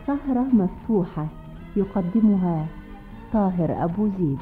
سهرة مفتوحة يقدمها طاهر أبو زيد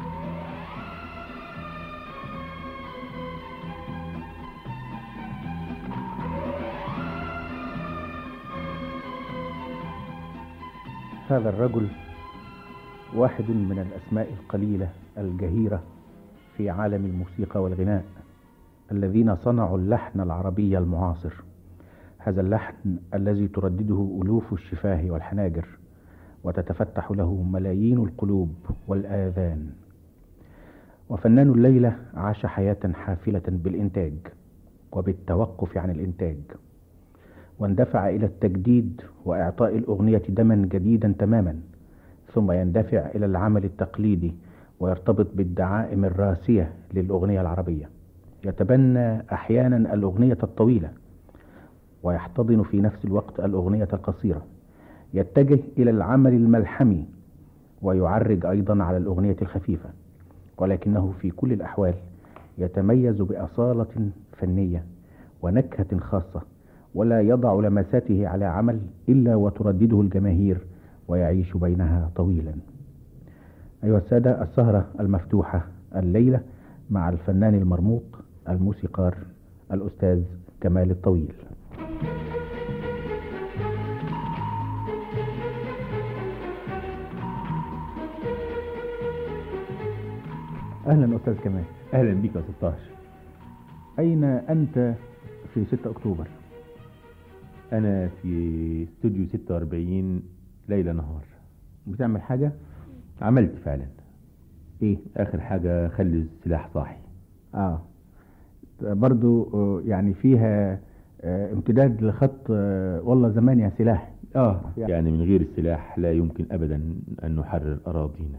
هذا الرجل واحد من الأسماء القليلة الجهيرة في عالم الموسيقى والغناء الذين صنعوا اللحن العربي المعاصر هذا اللحن الذي تردده ألوف الشفاه والحناجر وتتفتح له ملايين القلوب والآذان وفنان الليلة عاش حياة حافلة بالإنتاج وبالتوقف عن الإنتاج واندفع إلى التجديد وإعطاء الأغنية دما جديدا تماما ثم يندفع إلى العمل التقليدي ويرتبط بالدعائم الراسية للأغنية العربية يتبنى أحيانا الأغنية الطويلة ويحتضن في نفس الوقت الأغنية القصيرة يتجه إلى العمل الملحمي ويعرج أيضا على الأغنية الخفيفة ولكنه في كل الأحوال يتميز بأصالة فنية ونكهة خاصة ولا يضع لمساته على عمل إلا وتردده الجماهير ويعيش بينها طويلا أيها السادة السهرة المفتوحة الليلة مع الفنان المرموق الموسيقار الأستاذ كمال الطويل أهلا أستاذ كمال اهلا بيك يا استاذ طاهر أين أنت في 6 أكتوبر انا في استوديو 46 ليلة نهار بتعمل حاجة عملت فعلا إيه اخر حاجة خلي السلاح صاحي آه برضو آه، يعني فيها آه، امتداد لخط آه، والله زمان يا سلاح اه يعني- يعني من غير السلاح لا يمكن ابدا ان نحرر اراضينا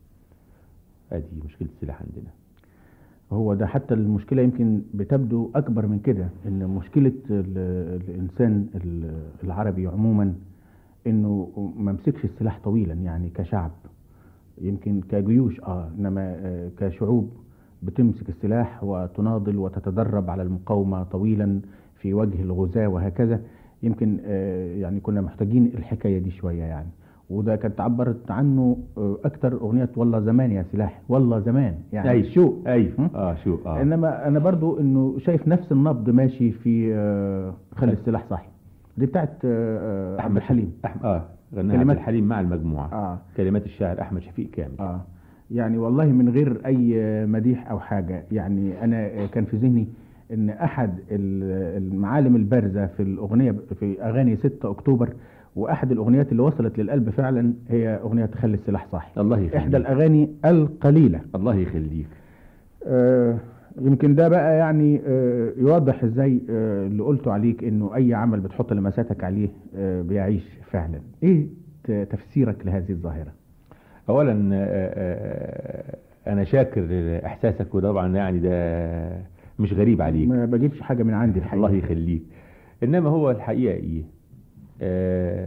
ادي مشكلة السلاح عندنا هو ده حتى المشكلة يمكن بتبدو أكبر من كده إن مشكلة ال- الإنسان ال- العربي عموما إنه ما مسكش السلاح طويلا يعني كشعب يمكن كجيوش آه إنما آه، كشعوب بتمسك السلاح وتناضل وتتدرب على المقاومة طويلا في وجه الغزاة وهكذا يمكن آه، يعني كنا محتاجين الحكاية دي شوية يعني وده كانت عبرت عنه آه، أكتر أغنية والله زمان يا سلاح والله زمان يعني أيوة. الشوق ايوه هم؟ اه شو اه انما انا برضو انه شايف نفس النبض ماشي في آه، خلي السلاح صاحي دي بتاعت آه، آه، عبد الحليم أحم... اه غناها عبد كلمات- الحليم مع المجموعة اه كلمات الشاعر احمد شفيق كامل اه يعني والله من غير اي مديح او حاجه يعني انا كان في ذهني ان احد ال- المعالم البارزه في الاغنيه في اغاني 6 اكتوبر واحد الاغنيات اللي وصلت للقلب فعلا هي اغنيه خلي السلاح صاحي الله يخليك احدى الاغاني القليله الله يخليك آه، يمكن ده بقى يعني آه، يوضح ازاي آه، اللي قلته عليك انه اي عمل بتحط لمساتك عليه آه، بيعيش فعلا ايه ت- تفسيرك لهذه الظاهرة اولا آه، آه، انا شاكر احساسك وطبعا يعني ده مش غريب عليك ما بجيبش حاجة من عندي الحقيقة الله يخليك انما هو الحقيقه ايه آه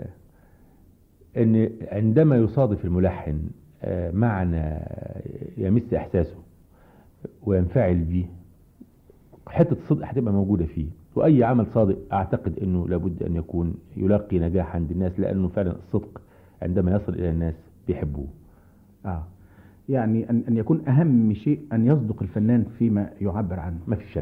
ان عندما يصادف الملحن آه معنى يمس احساسه وينفعل بيه حته الصدق هتبقى موجوده فيه واي عمل صادق اعتقد انه لابد ان يكون يلاقي نجاح عند الناس لانه فعلا الصدق عندما يصل الى الناس بيحبوه اه يعني ان ان يكون اهم شيء ان يصدق الفنان فيما يعبر عنه ما في شك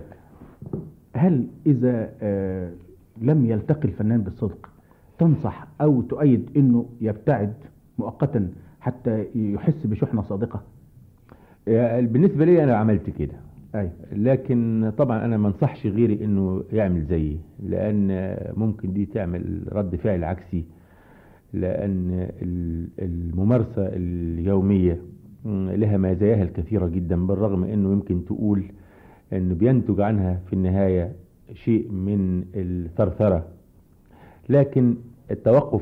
هل اذا آه لم يلتقي الفنان بالصدق تنصح او تؤيد انه يبتعد مؤقتا حتى يحس بشحنة صادقة يعني بالنسبه لي انا عملت كده اي لكن طبعا انا ما انصحش غيري انه يعمل زيي لان ممكن دي تعمل رد فعل عكسي لان ال- الممارسه اليوميه م، لها مزاياها الكثيره جدا بالرغم انه يمكن تقول انه بينتج عنها في النهايه شيء من الثرثره لكن التوقف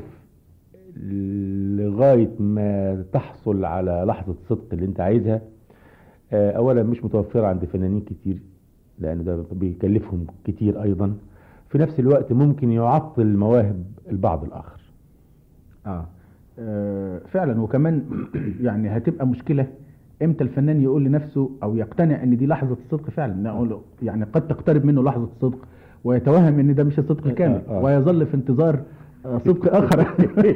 لغايه ما تحصل على لحظه صدق اللي انت عايزها آه، اولا مش متوفره عند فنانين كتير لان ده بيكلفهم كتير ايضا في نفس الوقت ممكن يعطل مواهب البعض الاخر آه. اه فعلا وكمان يعني هتبقى مشكلة امتى الفنان يقول لنفسه او يقتنع ان دي لحظة الصدق فعلا نقول يعني قد تقترب منه لحظة الصدق ويتوهم ان ده مش الصدق الكامل آه، آه. ويظل في انتظار آه، صدق اخر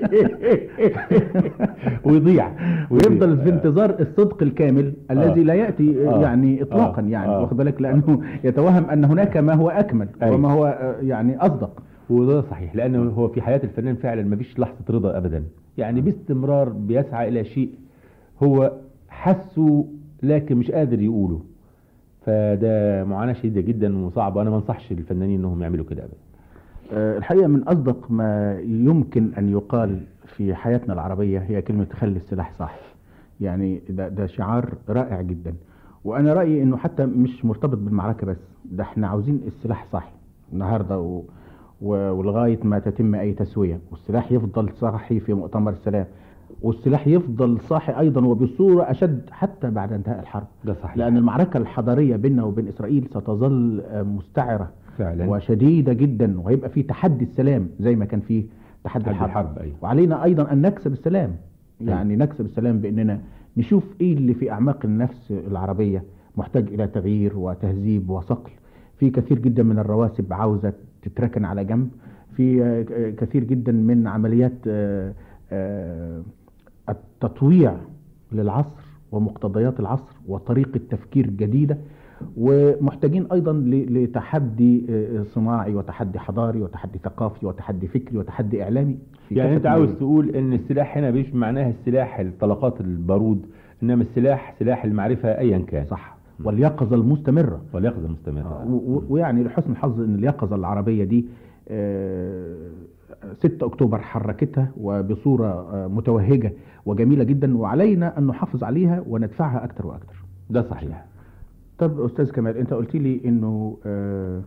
ويضيع ويفضل في انتظار الصدق الكامل الذي لا ياتي آه. يعني اطلاقا آه. يعني آه. واخد بالك لانه يتوهم ان هناك ما هو اكمل أيوة. وما هو آه، يعني اصدق وده صحيح لانه هو في حياه الفنان فعلا ما فيش لحظه رضا ابدا يعني باستمرار بيسعى الى شيء هو حسه لكن مش قادر يقوله فده معاناه شديده جدا وصعبه انا ما انصحش الفنانين انهم يعملوا كده ابدا آه، الحقيقة من أصدق ما يمكن أن يقال في حياتنا العربية هي كلمة خلي السلاح صاحي يعني ده, ده شعار رائع جدا وأنا رأيي أنه حتى مش مرتبط بالمعركة بس ده احنا عاوزين السلاح صاحي النهاردة و و- ولغاية ما تتم أي تسوية والسلاح يفضل صاحي في مؤتمر السلام والسلاح يفضل صاحي أيضا وبصورة أشد حتى بعد انتهاء الحرب ده صحيح لأن المعركة الحضارية بيننا وبين إسرائيل ستظل آه، مستعرة فعلا وشديدة جدا وهيبقى في تحدي السلام زي ما كان فيه تحدي تحدي الحرب, الحرب، أيوة. وعلينا ايضا ان نكسب السلام يعني نكسب السلام باننا نشوف ايه اللي في اعماق النفس العربية محتاج الى تغيير وتهذيب وصقل في كثير جدا من الرواسب عاوزة تتركن على جنب في آه، ك- كثير جدا من عمليات آه، آه، التطويع للعصر ومقتضيات العصر وطريقة تفكير جديدة ومحتاجين ايضا ل- لتحدي آه، صناعي وتحدي حضاري وتحدي ثقافي وتحدي فكري وتحدي اعلامي في يعني كافة انت عاوز المجالات. تقول ان السلاح هنا مش معناها السلاح الطلقات البارود انما السلاح سلاح المعرفه ايا كان صح واليقظة المستمرة واليقظه آه، المستمره و- و- ويعني لحسن الحظ ان اليقظة العربية دي آه، 6 اكتوبر حركتها وبصورة آه، متوهجة وجميلة جدا وعلينا ان نحافظ عليها وندفعها اكتر واكتر ده صحيح طب استاذ كمال انت قلت لي انه آه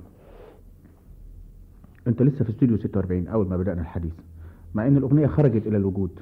انت لسه في استوديو 46 اول ما بدأنا الحديث مع ان الاغنية خرجت الى الوجود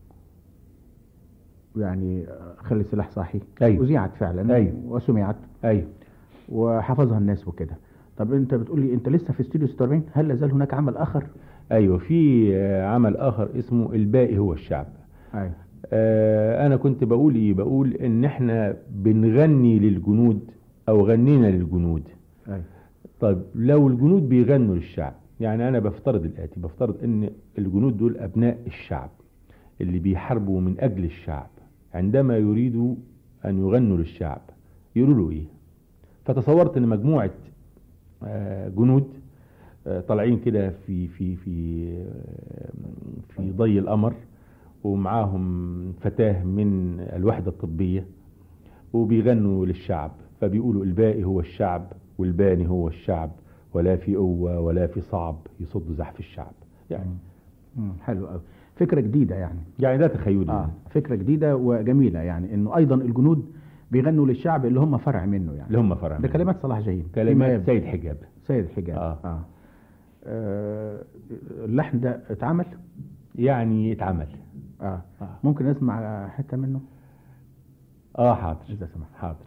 يعني آه، خلي السلاح صاحي أيوة. اذيعت فعلا أيوة. وسمعت ايوه وحفظها الناس وكده طب انت بتقول لي انت لسه في استوديو 46 هل لازال هناك عمل اخر ايوه في آه، عمل اخر اسمه الباقي هو الشعب ايوه آه، انا كنت بقول ايه بقول ان احنا بنغني للجنود او غنينا للجنود ايوه طيب لو الجنود بيغنوا للشعب يعني انا بفترض الاتي بفترض ان الجنود دول ابناء الشعب اللي بيحاربوا من اجل الشعب عندما يريدوا ان يغنوا للشعب يقولوا له ايه فتصورت ان مجموعه آه، جنود آه، طالعين كده في في في آه، في ضي القمر ومعاهم فتاه من الوحده الطبيه وبيغنوا للشعب فبيقولوا الباقي هو الشعب والباني هو الشعب ولا في قوة ولا في صعب يصد زحف الشعب يعني مم، حلو قوي فكرة جديدة يعني يعني ده تخيلي اه فكرة جديدة وجميلة يعني انه ايضا الجنود بيغنوا للشعب اللي هم فرع منه يعني اللي هم فرع ده منه. كلمات صلاح جاهين فيما كلمات يبدو. سيد حجاب سيد الحجاب آه. آه. آه. اللحن ده اتعمل يعني اتعمل آه. آه. ممكن نسمع حتة منه اه حاضر إذا سمحت. حاضر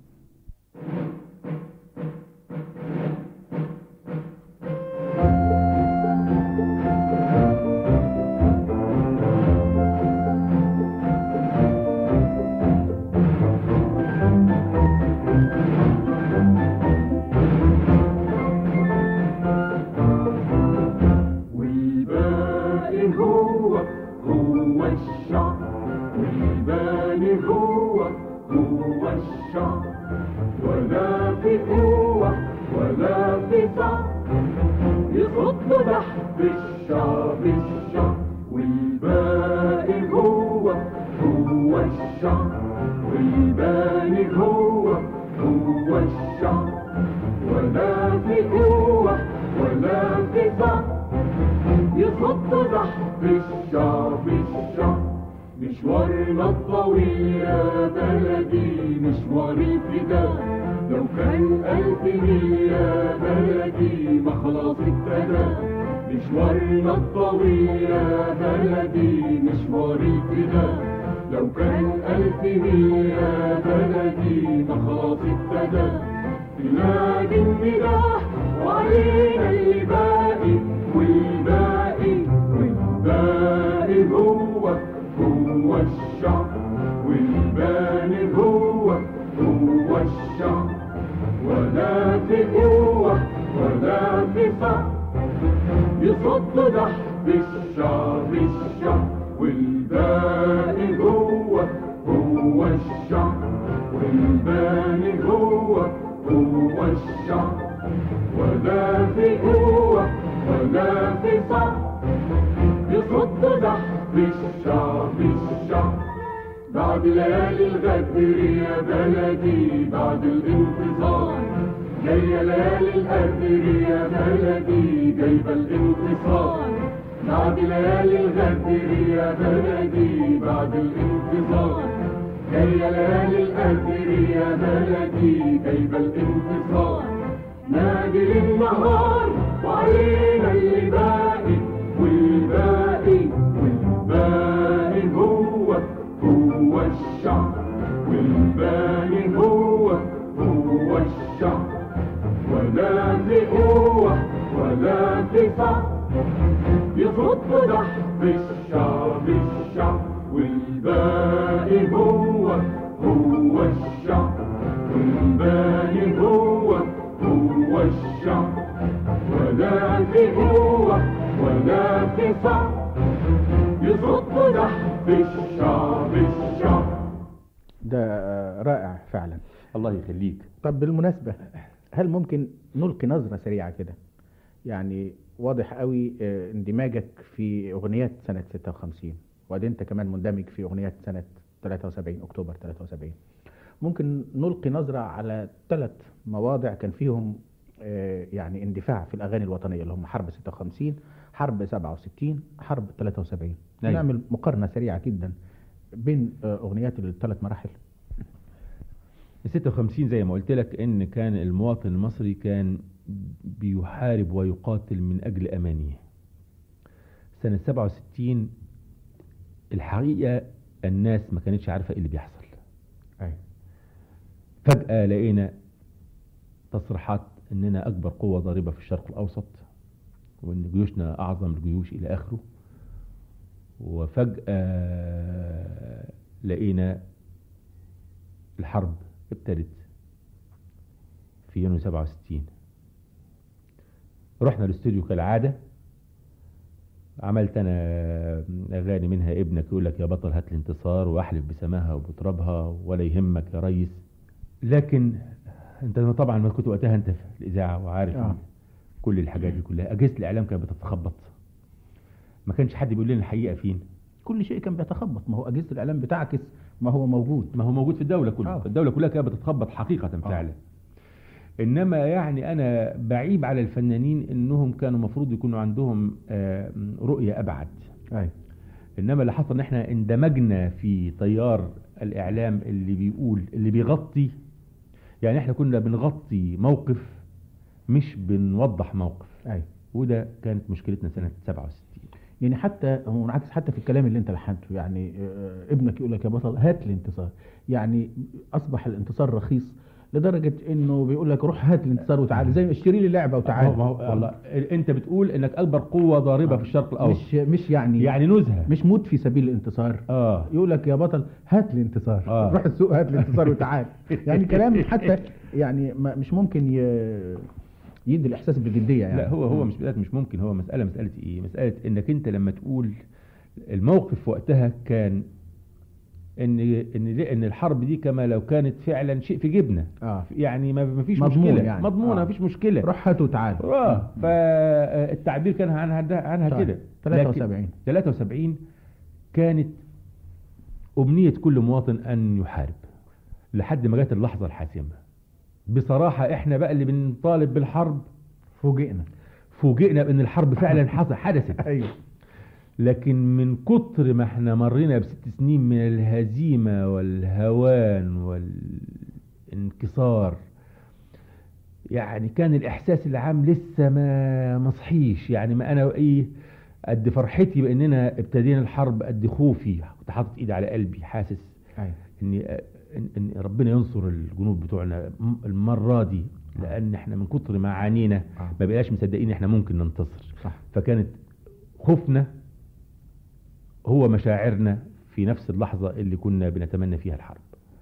والباقي هو هو الشعب والباقي هو هو الشعب ولا في قوة ولا في صعب يصد تحت الشعب الشعب والباقي هو هو الشعب والباقي هو هو الشعب ولا في قوة ولا في صعب يصد تحت الشعب الشعب مشوارنا الطويل يا بلدي مشوار الفداء لو كان ألف ميل يا بلدي ما خلاص ابتدى مشوارنا الطويل يا بلدي مشوار الفداء لو كان ألف ميل يا بلدي ما خلاص ابتدى تلاقي النداء وعلينا اللي باقي والباقي والباقي هو هو الشعب والباقي هو هو الشعب ولا في قوة ولا في صعب يصد تحت بالشعب الشعب والباقي هو هو الشعب والباقي هو هو الشعب ولا في قوة ولا في صعب يصد ضحك الشعب الشعب بعد ليالي الغدر يا بلدي بعد الانتظار جاية ليالي القدر يا بلدي جايبة الانتصار بعد ليالي الغدر يا بلدي بعد الانتظار جاية ليالي القدر يا بلدي جايبة الانتصار نادي للنهار وعلينا اللي باقي والباقي والباقي هو هو الشعب والباقي هو هو الشعب ولا في قوة ولا في صعب يصد ضحك الشعب الشعب والباقي هو هو الشعب والباقي هو هو الشعب ولا في قوة ولا في صعب يصد ضحك الشعب الشعب ده آه، رائع فعلا الله يخليك طب بالمناسبة هل ممكن نلقي نظرة سريعة كده يعني واضح قوي آه، اندماجك في اغنيات سنة 56 وبعدين انت كمان مندمج في اغنيات سنة 73 اكتوبر 73 ممكن نلقي نظرة على ثلاث مواضع كان فيهم آه، يعني اندفاع في الاغاني الوطنية اللي هم حرب 56 حرب 67 حرب 73 أيوة. نعمل مقارنة سريعة جدا بين آه، اغنيات الثلاث مراحل 56 زي ما قلت لك ان كان المواطن المصري كان بيحارب ويقاتل من اجل امانيه سنة 67 الحقيقة الناس ما كانتش عارفة ايه اللي بيحصل أيوة. فجأة لقينا تصريحات اننا اكبر قوة ضاربة في الشرق الاوسط وان جيوشنا اعظم الجيوش الى اخره وفجأة لقينا الحرب ابتدت في يونيو 67 رحنا الاستوديو كالعادة عملت انا اغاني منها ابنك يقول لك يا بطل هات الانتصار واحلف بسماها وبترابها ولا يهمك يا ريس لكن انت طبعا ما كنت وقتها انت في الاذاعه وعارف آه. كل الحاجات دي كلها اجهزه الاعلام كانت بتتخبط ما كانش حد بيقول لنا الحقيقه فين كل شيء كان بيتخبط ما هو اجهزه الاعلام بتعكس ما هو موجود ما هو موجود في الدولة كلها آه. الدولة كلها كانت بتتخبط حقيقة فعلا انما يعني انا بعيب على الفنانين انهم كانوا مفروض يكونوا عندهم آه، رؤية ابعد ايوه انما اللي حصل ان احنا اندمجنا في تيار الاعلام اللي بيقول اللي بيغطي يعني احنا كنا بنغطي موقف مش بنوضح موقف ايوه وده كانت مشكلتنا سنة 67 يعني حتى هو منعكس حتى في الكلام اللي انت لحنته يعني آه، ابنك يقول لك يا بطل هات لي انتصار يعني اصبح الانتصار رخيص لدرجه انه بيقول لك روح هات الانتصار وتعالى زي ما اشتري لي لعبه وتعالى ما هو والله انت بتقول انك اكبر قوة ضاربة في الشرق الاوسط مش مش يعني يعني نزهة مش موت في سبيل الانتصار اه يقول لك يا بطل هات لي انتصار آه. روح السوق هات لي انتصار وتعال يعني كلام حتى يعني ما مش ممكن ي- يدي الاحساس بالجديه يعني لا هو هو مش مسألة مش ممكن هو مسألة مسألة ايه مسألة انك انت لما تقول الموقف وقتها كان ان ان ان الحرب دي كما لو كانت فعلا شيء في جبنه اه يعني ما ما فيش مضمون مشكله يعني. مضمونه آه. ما فيش مشكله روح هات وتعال اه فالتعبير كان عنها عنها صحيح. كده 73. لكن 73 كانت امنيه كل مواطن ان يحارب لحد ما جت اللحظه الحاسمه بصراحه احنا بقى اللي بنطالب بالحرب فوجئنا فوجئنا بان الحرب فعلا حصل حدثت ايوه لكن من كتر ما احنا مرينا بست سنين من الهزيمة والهوان والانكسار يعني كان الإحساس العام لسه ما مصحيش يعني ما أنا إيه قد فرحتي بأننا ابتدينا الحرب قد خوفي كنت حاطط إيدي على قلبي حاسس ايوه إن إن, إن ربنا ينصر الجنود بتوعنا م- المرة دي لأن احنا من كتر ما عانينا آه. ما بقاش مصدقين احنا ممكن ننتصر صح فكانت خوفنا هو مشاعرنا في نفس اللحظة اللي كنا بنتمنى فيها الحرب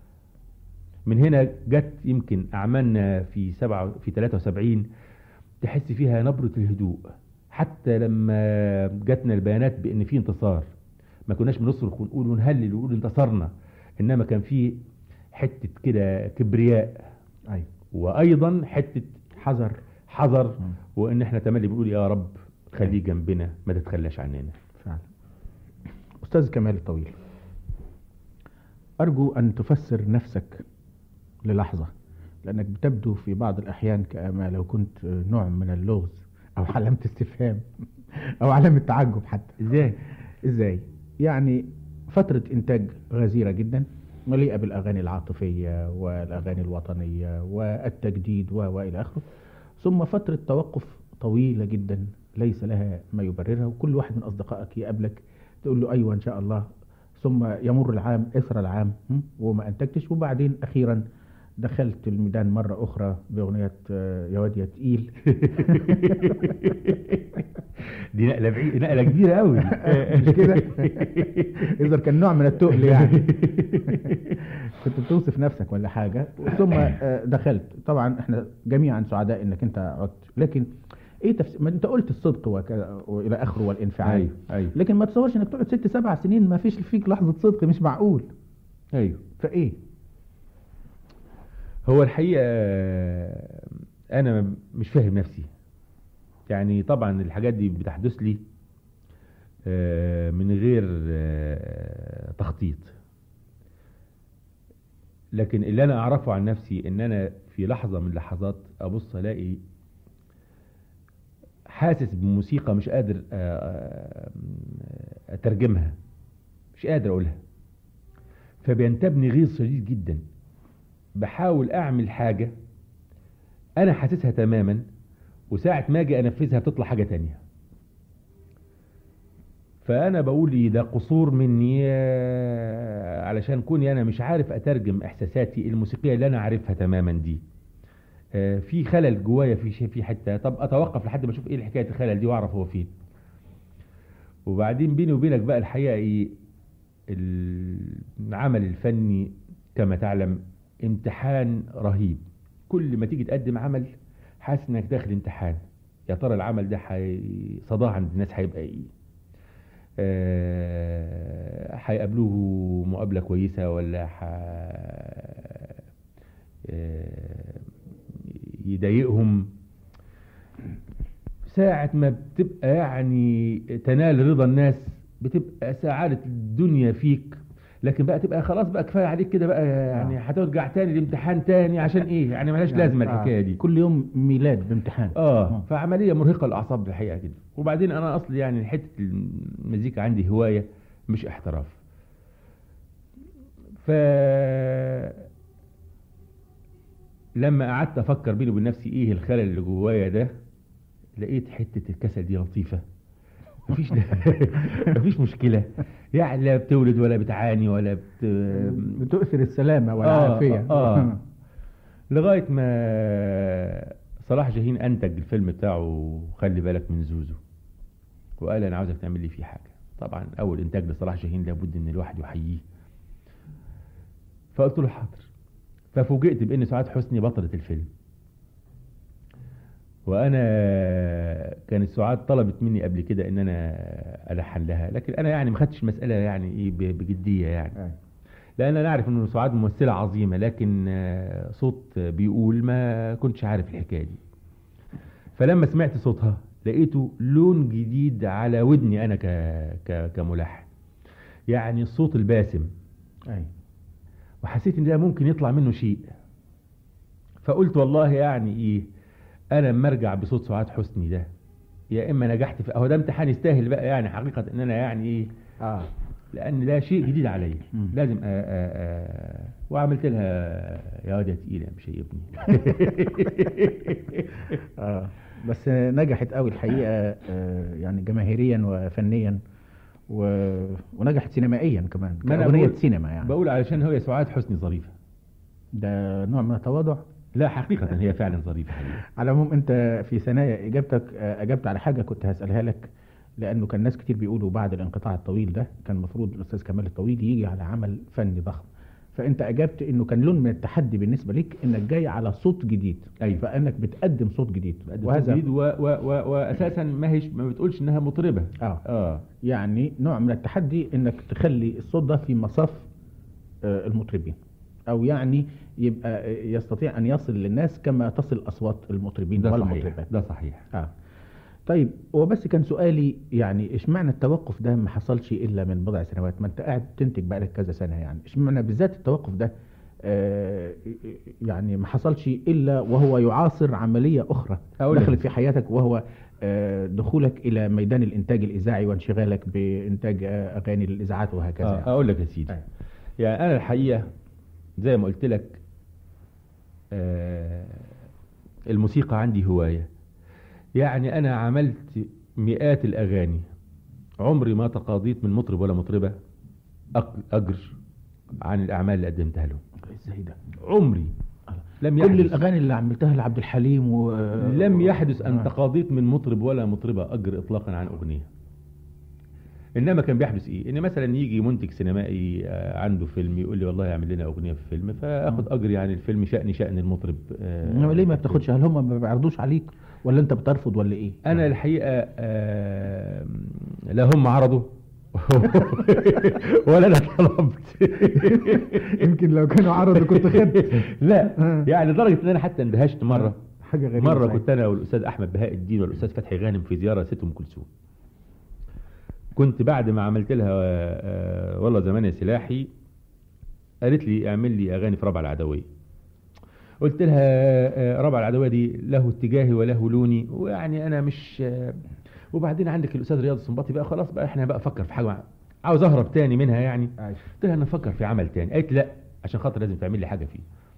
من هنا جت يمكن أعمالنا في سبعة في 73 تحس فيها نبرة الهدوء حتى لما جاتنا البيانات بان في انتصار ما كناش بنصرخ ونقول ونهلل ونقول انتصرنا انما كان في حته كده كبرياء ايوه وايضا حته حذر حذر مم. وان احنا تملي بنقول يا رب خليه جنبنا ما تتخلاش عننا فعلا أستاذ كمال الطويل أرجو أن تفسر نفسك للحظة لأنك بتبدو في بعض الأحيان كما لو كنت نوع من اللغز أو علامة استفهام أو علامة تعجب حتى ازاي إزاي؟ يعني فترة إنتاج غزيرة جدا مليئة بالأغاني العاطفية والأغاني الوطنية والتجديد و وإلى آخره ثم فترة توقف طويلة جدا ليس لها ما يبررها وكل واحد من أصدقائك يقابلك تقول له أيوة إن شاء الله ثم يمر العام إثر العام م? وما أنتجتش وبعدين أخيرا دخلت الميدان مرة أخرى بأغنية آه، يا واد يا تقيل دي نقله بعيد نقله كبيره قوي مش كده اذا كان نوع من التقل يعني كنت بتوصف نفسك ولا حاجه ثم آه، دخلت طبعا احنا جميعا سعداء انك انت عدت لكن ايه تفسير ما انت قلت الصدق وكذا والى اخره والانفعال ايوه ايوه لكن ما تصورش انك تقعد ست سبع سنين ما فيش فيك لحظه صدق مش معقول ايوه فايه هو الحقيقه انا مش فاهم نفسي يعني طبعا الحاجات دي بتحدث لي آه، من غير آه، تخطيط لكن اللي انا اعرفه عن نفسي ان انا في لحظه من اللحظات ابص الاقي حاسس بموسيقى مش قادر آه، آه، اترجمها مش قادر اقولها فبينتابني غيظ شديد جدا بحاول اعمل حاجه انا حاسسها تماما وساعة ما اجي انفذها بتطلع حاجة تانية فانا بقول إيه ده قصور مني آه، علشان كوني انا مش عارف اترجم احساساتي الموسيقية اللي انا عارفها تماما دي آه، في خلل جوايا في شيء في حتة طب اتوقف لحد ما اشوف ايه حكاية الخلل دي واعرف هو فين وبعدين بيني وبينك بقى الحقيقة ايه العمل الفني كما تعلم امتحان رهيب كل ما تيجي تقدم عمل حاسس انك داخل امتحان يا ترى العمل ده حي... صداه عند الناس هيبقى ايه آه، هيقابلوه مقابلة كويسة ولا ح... آه، يضايقهم ساعة ما بتبقى يعني تنال رضا الناس بتبقى سعادة الدنيا فيك لكن بقى تبقى خلاص بقى كفاية عليك كده بقى يعني هترجع تاني لامتحان تاني عشان ايه يعني ملهاش لازمة الحكاية دي كل يوم ميلاد بامتحان اه فعمليه مرهقه للاعصاب الحقيقه جدا وبعدين انا اصلي يعني حته المزيكا عندي هوايه مش احتراف ف لما قعدت افكر بيني وبين نفسي ايه الخلل اللي جوايا ده لقيت حته الكسل دي لطيفه مفيش مفيش مشكله يعني لا بتولد ولا بتعاني ولا بت... بتؤثر السلامه والعافيه آه آه. لغاية ما صلاح جاهين أنتج الفيلم بتاعه خلي بالك من زوزو وقال أنا عاوزك تعمل لي فيه حاجة طبعا أول إنتاج لصلاح جاهين لابد إن الواحد يحييه فقلت له حاضر ففوجئت بإن سعاد حسني بطلة الفيلم وأنا كانت سعاد طلبت مني قبل كده إن أنا ألحن لها لكن أنا يعني ما خدتش المسألة يعني إيه ب- بجدية يعني آه. لان انا اعرف ان سعاد ممثله عظيمه لكن آه، صوت بيقول ما كنتش عارف الحكايه دي فلما سمعت صوتها لقيته لون جديد على ودني انا ك... ك... كملحن يعني الصوت الباسم أي. وحسيت ان ده ممكن يطلع منه شيء فقلت والله يعني ايه انا اما ارجع بصوت سعاد حسني ده يا اما نجحت في اهو ده امتحان يستاهل بقى يعني حقيقه ان انا يعني ايه اه لان ده شيء جديد عليا مم. لازم أ أ أ وعملت لها يا واد يا تقيله مش يا ابني اه بس نجحت قوي الحقيقه آه، يعني جماهيريا وفنيا و... ونجحت سينمائيا كمان ما أنا كأغنية بقول- سينما يعني بقول علشان هي سعاد حسني ظريفه ده نوع من التواضع لا حقيقه هي فعلا ظريفه حقيقة. على العموم انت في ثنايا اجابتك آه، اجبت على حاجه كنت هسالها لك لانه كان ناس كتير بيقولوا بعد الانقطاع الطويل ده كان المفروض الاستاذ كمال الطويل يجي على عمل فني ضخم فانت اجبت انه كان لون من التحدي بالنسبه ليك انك جاي على صوت جديد أيوة. فانك بتقدم صوت جديد وهذا جديد و... و... و... واساسا ما هيش ما بتقولش انها مطربه اه اه يعني نوع من التحدي انك تخلي الصوت ده في مصاف آه، المطربين او يعني يبقى يستطيع ان يصل للناس كما تصل اصوات المطربين ده صحيح والمطربات ده صحيح اه طيب هو بس كان سؤالي يعني اشمعنى التوقف ده ما حصلش الا من بضع سنوات ما انت قاعد تنتج بقالك كذا سنه يعني اشمعنى بالذات التوقف ده آه يعني ما حصلش الا وهو يعاصر عمليه اخرى أقول لك. دخلت في حياتك وهو آه دخولك الى ميدان الانتاج الاذاعي وانشغالك بانتاج آه اغاني للاذاعات وهكذا آه يعني. اقول لك يا سيدي أيوة. يعني انا الحقيقه زي ما قلت لك آه الموسيقى عندي هوايه يعني انا عملت مئات الاغاني عمري ما تقاضيت من مطرب ولا مطربه أق- اجر عن الاعمال اللي قدمتها لهم ازاي ده عمري لم كل يحدث الاغاني اللي عملتها لعبد الحليم و لم يحدث ان آه. تقاضيت من مطرب ولا مطربه اجر اطلاقا عن اغنيه انما كان بيحدث ايه ان مثلا يجي منتج سينمائي آه، عنده فيلم يقول لي والله اعمل لنا اغنيه في فيلم فاخد اجري عن الفيلم شأن شأن المطرب آه، انما ليه ما بتاخدش هل هم ما بيعرضوش عليك ولا انت بترفض ولا ايه انا الحقيقه آه، لا هم عرضوا ولا انا طلبت يمكن لو كانوا عرضوا كنت خدت لا آه. يعني لدرجه ان انا حتى اندهشت مره حاجه غريبه مره صحيح. كنت انا والاستاذ احمد بهاء الدين والاستاذ فتحي غانم في زياره ست ام كلثوم كنت بعد ما عملت لها آه، والله زمان يا سلاحي قالت لي اعمل لي اغاني في ربع العدويه قلت لها آه، ربع العدويه دي له اتجاهي وله لوني ويعني انا مش آه، وبعدين عندك الاستاذ رياض السنباطي بقى خلاص بقى احنا بقى افكر في حاجه عاوز اهرب تاني منها يعني عايش. قلت لها انا افكر في عمل تاني قالت لي لا عشان خاطر لازم تعمل لي حاجه فيه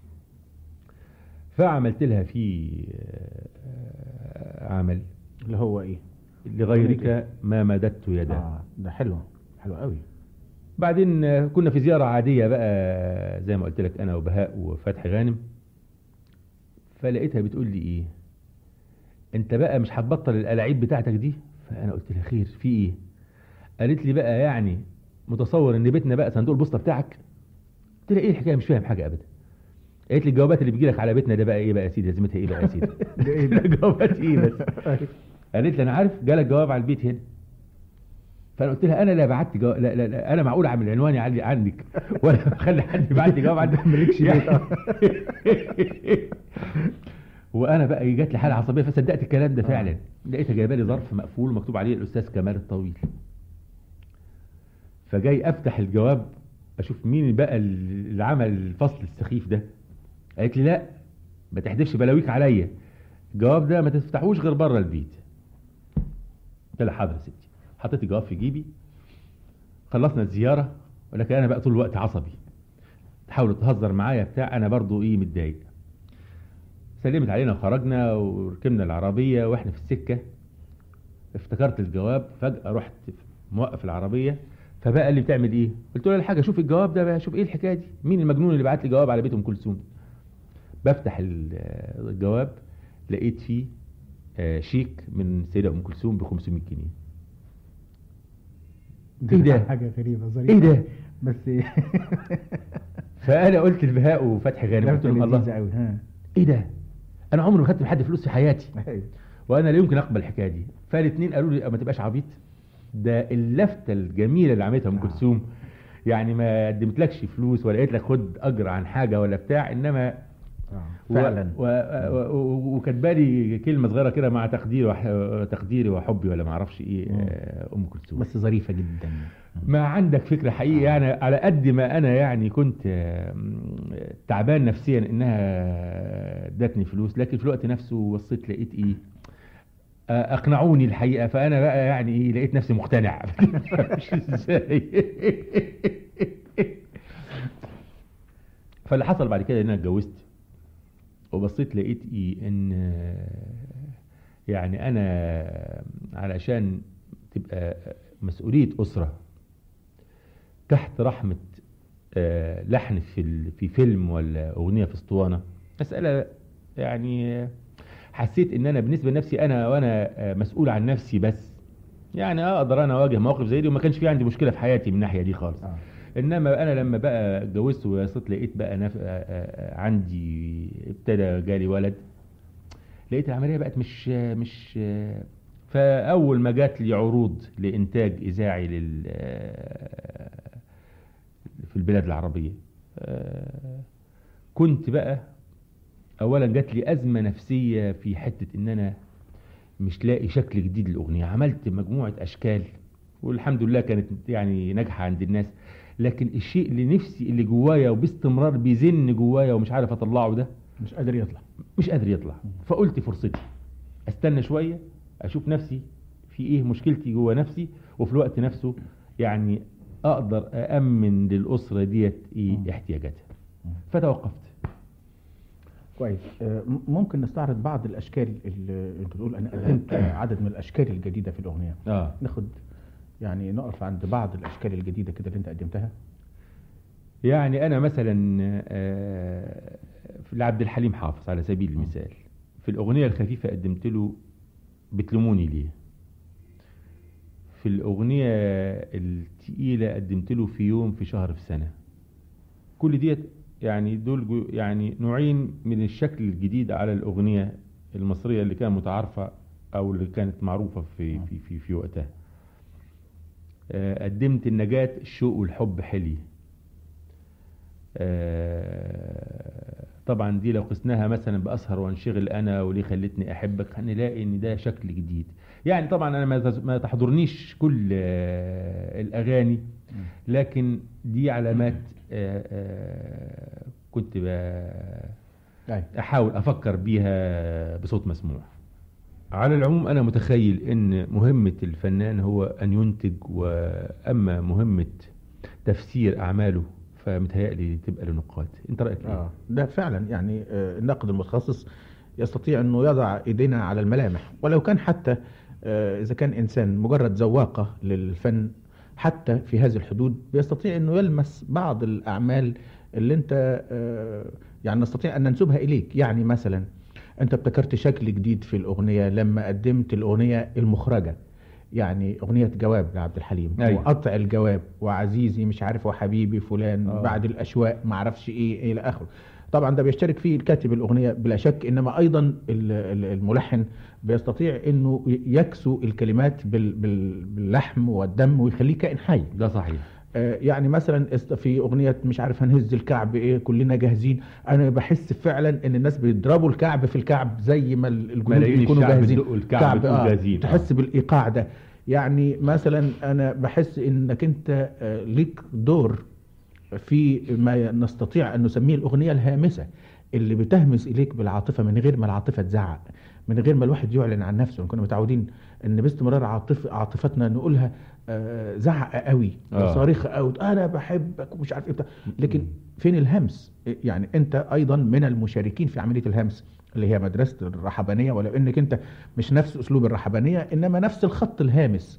فعملت لها في آه، عمل اللي هو ايه لغيرك ما مددت يدا اه ده حلو حلو قوي بعدين آه، كنا في زيارة عادية بقى زي ما قلت لك أنا وبهاء وفتحي غانم فلقيتها بتقول لي إيه أنت بقى مش هتبطل الألاعيب بتاعتك دي فأنا قلت لها خير في إيه قالت لي بقى يعني متصور إن بيتنا بقى صندوق البوسطة بتاعك قلت لها إيه الحكاية مش فاهم حاجة أبدا قالت لي الجوابات اللي بيجي لك على بيتنا ده بقى إيه بقى يا سيدي لازمتها إيه بقى يا سيدي ده إيه ده؟ جوابات إيه بس قالت لي انا عارف جالك جواب على البيت هنا فانا قلت لها انا لا بعت جواب لا, لا, لا انا معقول اعمل عنواني عندي عنك ولا بخلي حد يبعت لي جواب عندك مالكش بيت، آه. وانا بقى جات لي حاله عصبيه فصدقت الكلام ده فعلا لقيتها جايبه لي ظرف مقفول ومكتوب عليه الاستاذ كمال الطويل فجاي افتح الجواب اشوف مين بقى اللي عمل الفصل السخيف ده قالت لي لا ما تحدفش بلاويك عليا الجواب ده ما تفتحوش غير بره البيت قلت لها حاضر يا ستي حطيت الجواب في جيبي خلصنا الزياره ولكن انا بقى طول الوقت عصبي تحاول تهزر معايا بتاع انا برضو ايه متضايق سلمت علينا وخرجنا وركبنا العربيه واحنا في السكه افتكرت الجواب فجاه رحت موقف العربيه فبقى اللي بتعمل ايه قلت له الحاجه شوف الجواب ده بقى شوف ايه الحكايه دي مين المجنون اللي بعت لي جواب على بيت ام كلثوم بفتح ال- الجواب لقيت فيه آه، شيك من سيدة ام كلثوم ب 500 جنيه ايه ده حاجه غريبه ظريفه ايه ده بس فانا قلت لبهاء وفتحي غانم قلت لهم الله قوي ها ايه ده انا عمري ما خدت من حد فلوس في حياتي أيوة. وانا لا يمكن اقبل الحكايه دي فالاثنين قالوا لي ما تبقاش عبيط ده اللفته الجميله اللي عملتها ام كلثوم يعني ما قدمتلكش فلوس ولا قلت لك خد اجر عن حاجه ولا بتاع انما آه، فعلا و... و... و... وكاتبالي كلمه صغيره كده مع تقديري وح... تقديري وحبي ولا ما اعرفش ايه مم. آه، ام كلثوم بس ظريفه جدا ما عندك فكرة حقيقي يعني على قد ما أنا يعني كنت آم، تعبان نفسيا إنها ادتني فلوس لكن في الوقت نفسه وصيت لقيت إيه آه، أقنعوني الحقيقة فأنا بقى يعني إيه لقيت نفسي مقتنع مش إزاي فاللي حصل بعد كده إن أنا اتجوزت وبصيت لقيت إيه إن آه، يعني أنا علشان تبقى مسؤولية أسرة تحت رحمة آه، لحن في ال- في فيلم ولا أغنية في اسطوانة مسألة يعني آه، حسيت إن أنا بالنسبة لنفسي أنا وأنا آه، مسؤول عن نفسي بس يعني أقدر أنا أواجه مواقف زي دي وما كانش في عندي مشكلة في حياتي من الناحية دي خالص آه. انما انا لما بقى اتجوزت وصلت لقيت بقى نف... آه، آه، عندي ابتدى جالي ولد لقيت العمليه بقت مش مش آه، فاول ما جات لي عروض لانتاج اذاعي لل آه، في البلاد العربيه آه، كنت بقى اولا جات لي ازمه نفسيه في حته ان انا مش لاقي شكل جديد للاغنيه عملت مجموعه اشكال والحمد لله كانت يعني ناجحه عند الناس لكن الشيء اللي نفسي اللي جوايا وباستمرار بيزن جوايا ومش عارف اطلعه ده مش قادر يطلع مش قادر يطلع فقلت فرصتي استنى شويه اشوف نفسي في ايه مشكلتي جوا نفسي وفي الوقت نفسه يعني اقدر اامن للاسره ديت ايه احتياجاتها فتوقفت كويس آه، م- ممكن نستعرض بعض الاشكال اللي انت بتقول انا قدمت عدد من الاشكال الجديده في الاغنيه اه ناخد يعني نقف عند بعض الاشكال الجديده كده اللي انت قدمتها يعني انا مثلا آه، في لعبد الحليم حافظ على سبيل المثال في الاغنيه الخفيفه قدمت له بتلوموني ليه في الاغنيه التقيله قدمت له في يوم في شهر في سنه كل ديت يعني دول جو- يعني نوعين من الشكل الجديد على الاغنيه المصريه اللي كانت متعارفه او اللي كانت معروفه في في في, في وقتها آه، قدمت النجاة الشوق والحب حلي آه، طبعا دي لو قسناها مثلا بأسهر وانشغل أنا وليه خلتني أحبك هنلاقي إن ده شكل جديد يعني طبعا أنا ما تز- ما تحضرنيش كل آه، الأغاني لكن دي علامات آه، آه، كنت ب- أيوة. أحاول أفكر بيها بصوت مسموع على العموم أنا متخيل إن مهمة الفنان هو أن ينتج وأما مهمة تفسير أعماله فمتهيألي تبقى لنقاد أنت رأيك إيه؟ اه ده فعلا يعني آه، الناقد المتخصص يستطيع انه يضع ايدينا على الملامح ولو كان حتى آه، اذا كان انسان مجرد ذواقه للفن حتى في هذه الحدود بيستطيع انه يلمس بعض الاعمال اللي انت آه، يعني نستطيع ان ننسبها اليك يعني مثلا انت ابتكرت شكل جديد في الاغنيه لما قدمت الاغنيه المخرجه يعني اغنيه جواب لعبد الحليم أيوة. وقطع الجواب وعزيزي مش عارف وحبيبي فلان آه. بعد الاشواق ما اعرفش ايه الى اخره طبعا ده بيشترك فيه الكاتب الاغنيه بلا شك انما ايضا ال- ال- الملحن بيستطيع انه ي- يكسو الكلمات بال- بال- باللحم والدم ويخليه كائن حي ده صحيح آه، يعني مثلا است- في اغنيه مش عارف هنهز الكعب ايه كلنا جاهزين انا بحس فعلا ان الناس بيضربوا الكعب في الكعب زي ما ال- الجنود ملايين بيكونوا الشعب جاهزين بيدقوا الكعب بيكونوا جاهزين. تحس بالايقاع ده يعني مثلا انا بحس انك انت آه، ليك دور في ما نستطيع ان نسميه الاغنيه الهامسه اللي بتهمس اليك بالعاطفه من غير ما العاطفه تزعق من غير ما الواحد يعلن عن نفسه كنا متعودين ان باستمرار عاطف عاطفتنا نقولها آه، زعق قوي آه. صارخه قوي انا بحبك ومش عارف ايه بتاع لكن فين الهمس يعني انت ايضا من المشاركين في عمليه الهمس اللي هي مدرسه الرحبانيه ولو انك انت مش نفس اسلوب الرحبانيه انما نفس الخط الهامس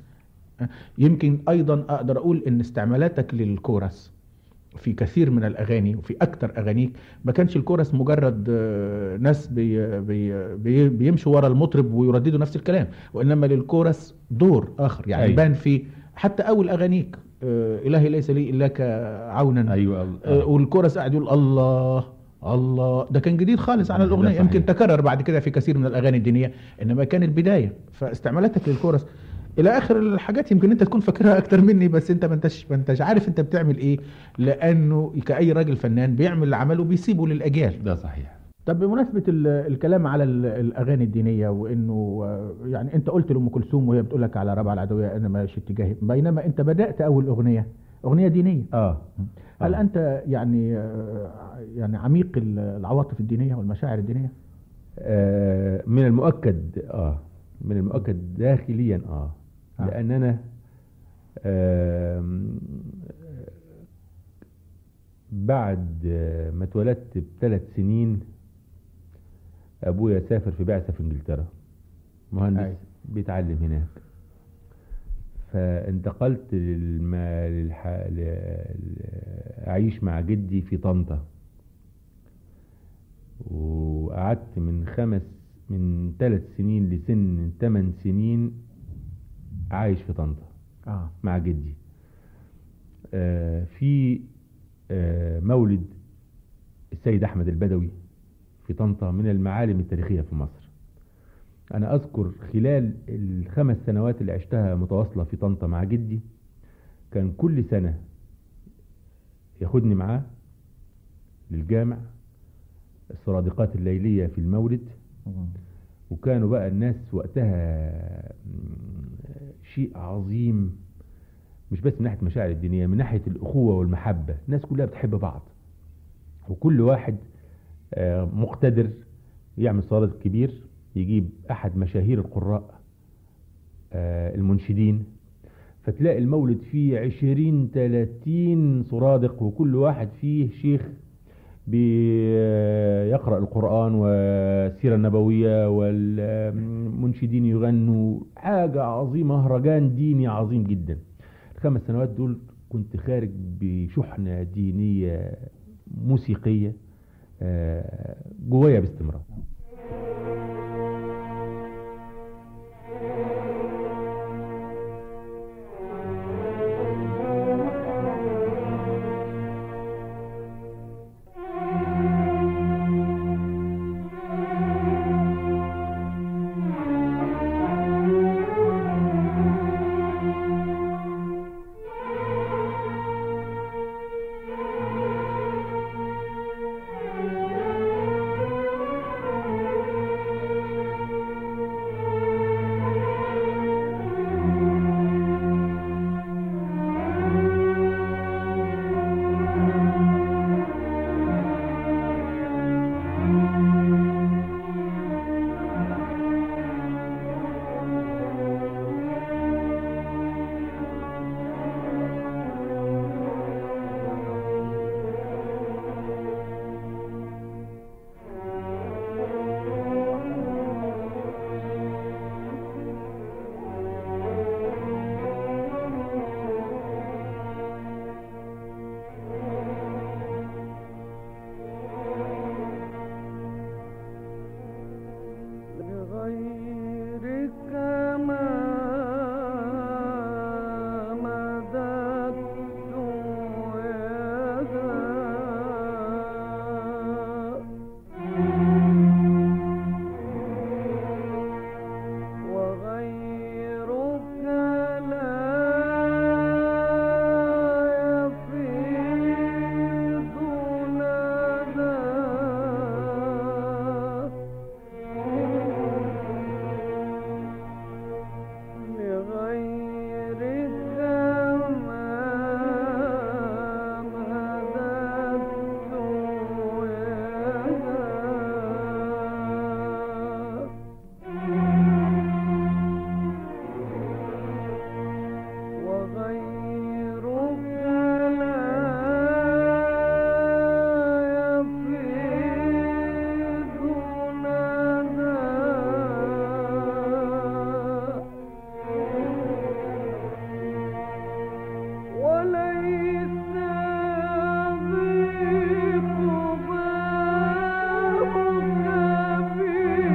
يمكن ايضا اقدر اقول ان استعمالاتك للكورس في كثير من الاغاني وفي اكتر اغانيك ما كانش الكورس مجرد آه، ناس بي بي بي بيمشوا ورا المطرب ويرددوا نفس الكلام وانما للكورس دور اخر يعني أيوة. بان في حتى اول اغانيك آه، الهي ليس لي الاك عونا أيوة آه، آه. والكورس قاعد يقول الله الله ده كان جديد خالص على ده الاغنيه صحيح. يمكن تكرر بعد كده في كثير من الاغاني الدينيه انما كان البدايه فاستعمالاتك للكورس الى اخر الحاجات يمكن انت تكون فاكرها اكتر مني بس انت ما انتش ما انتش عارف انت بتعمل ايه لانه كاي راجل فنان بيعمل عمله بيسيبه للاجيال ده صحيح طب بمناسبة ال- الكلام على ال- الأغاني الدينية وإنه آه، يعني أنت قلت لأم كلثوم وهي بتقول لك على ربع العدوية أنا ماشي اتجاهي بينما أنت بدأت أول أغنية أغنية دينية اه هل آه. أنت يعني آه، يعني عميق ال- العواطف الدينية والمشاعر الدينية؟ آه، من المؤكد اه من المؤكد داخليا اه آه. لان انا آم، بعد آه، ما اتولدت بثلاث سنين ابويا سافر في بعثه في انجلترا مهندس أيوة. بيتعلم هناك فانتقلت للما للح... ل... ل- اعيش مع جدي في طنطا وقعدت من خمس من ثلاث سنين لسن ثمان سنين عايش في طنطا آه مع جدي آه، في آه، مولد السيد أحمد البدوي في طنطا من المعالم التاريخية في مصر أنا أذكر خلال الخمس سنوات اللي عشتها متواصلة في طنطا مع جدي كان كل سنة ياخدني معاه للجامع السرادقات الليلية في المولد وكانوا بقى الناس وقتها مم، شيء عظيم مش بس من ناحية المشاعر الدينية من ناحية الأخوة والمحبة الناس كلها بتحب بعض وكل واحد آه، مقتدر يعمل صالة كبير يجيب أحد مشاهير القراء آه، المنشدين فتلاقي المولد فيه عشرين تلاتين سرادق وكل واحد فيه شيخ بيقرأ القرآن والسيرة النبوية والمنشدين يغنوا حاجة عظيمة مهرجان ديني عظيم جدا الخمس سنوات دول كنت خارج بشحنة دينية موسيقية آه، جوايا باستمرار لغيرك ما مددت يدا وغيرك لا يفيض ندى لغيرك ما مددت يدا وغيرك لا يفيض ندى وليس يضيق بابك بي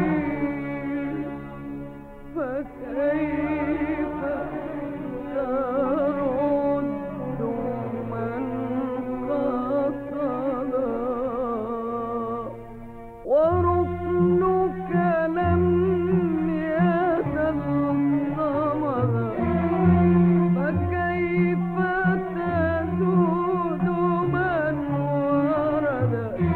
فكيف ترد من قصدا وركنك لم يزل صمدا فكيف تزود من ورد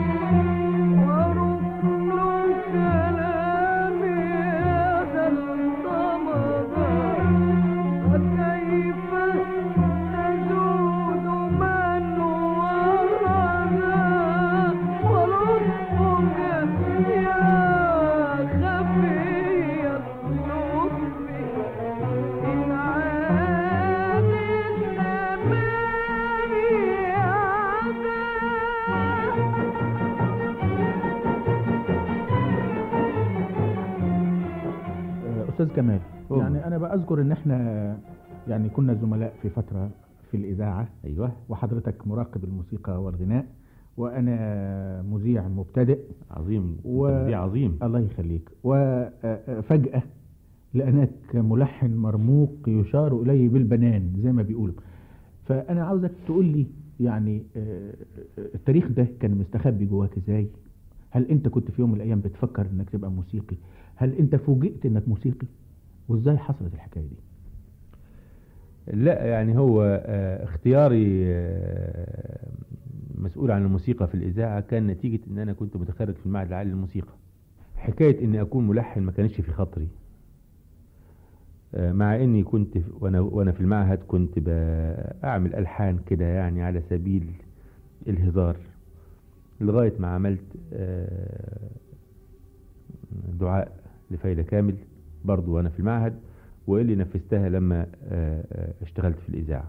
وركنك لم يزل صمدا فكيف تزود من ورد ولطفك يا خفي اللطف إن عاد الزمان عدا آه، استاذ كمال أوه. يعني انا بأذكر ان احنا يعني كنا زملاء في فترة في الإذاعة أيوه وحضرتك مراقب الموسيقى والغناء وأنا مذيع مبتدئ عظيم و- و... دي عظيم الله يخليك وفجأة لأنك ملحن مرموق يشار إليه بالبنان زي ما بيقولوا فانا عاوزك تقول لي يعني آه، التاريخ ده كان مستخبي جواك ازاي هل انت كنت في يوم من الايام بتفكر انك تبقى موسيقي هل انت فوجئت انك موسيقي وازاي حصلت الحكايه دي لا يعني هو آه، اختياري آه، مسؤول عن الموسيقى في الإذاعة كان نتيجة إن أنا كنت متخرج في المعهد العالي للموسيقى حكاية إني أكون ملحن ما كانتش في خاطري آه، مع إني كنت في- وأنا وأنا في المعهد كنت بعمل ألحان كده يعني على سبيل الهزار لغاية ما عملت آه، دعاء لفايدة كامل برضو وأنا في المعهد واللي نفذتها لما آه، آه، اشتغلت في الإذاعة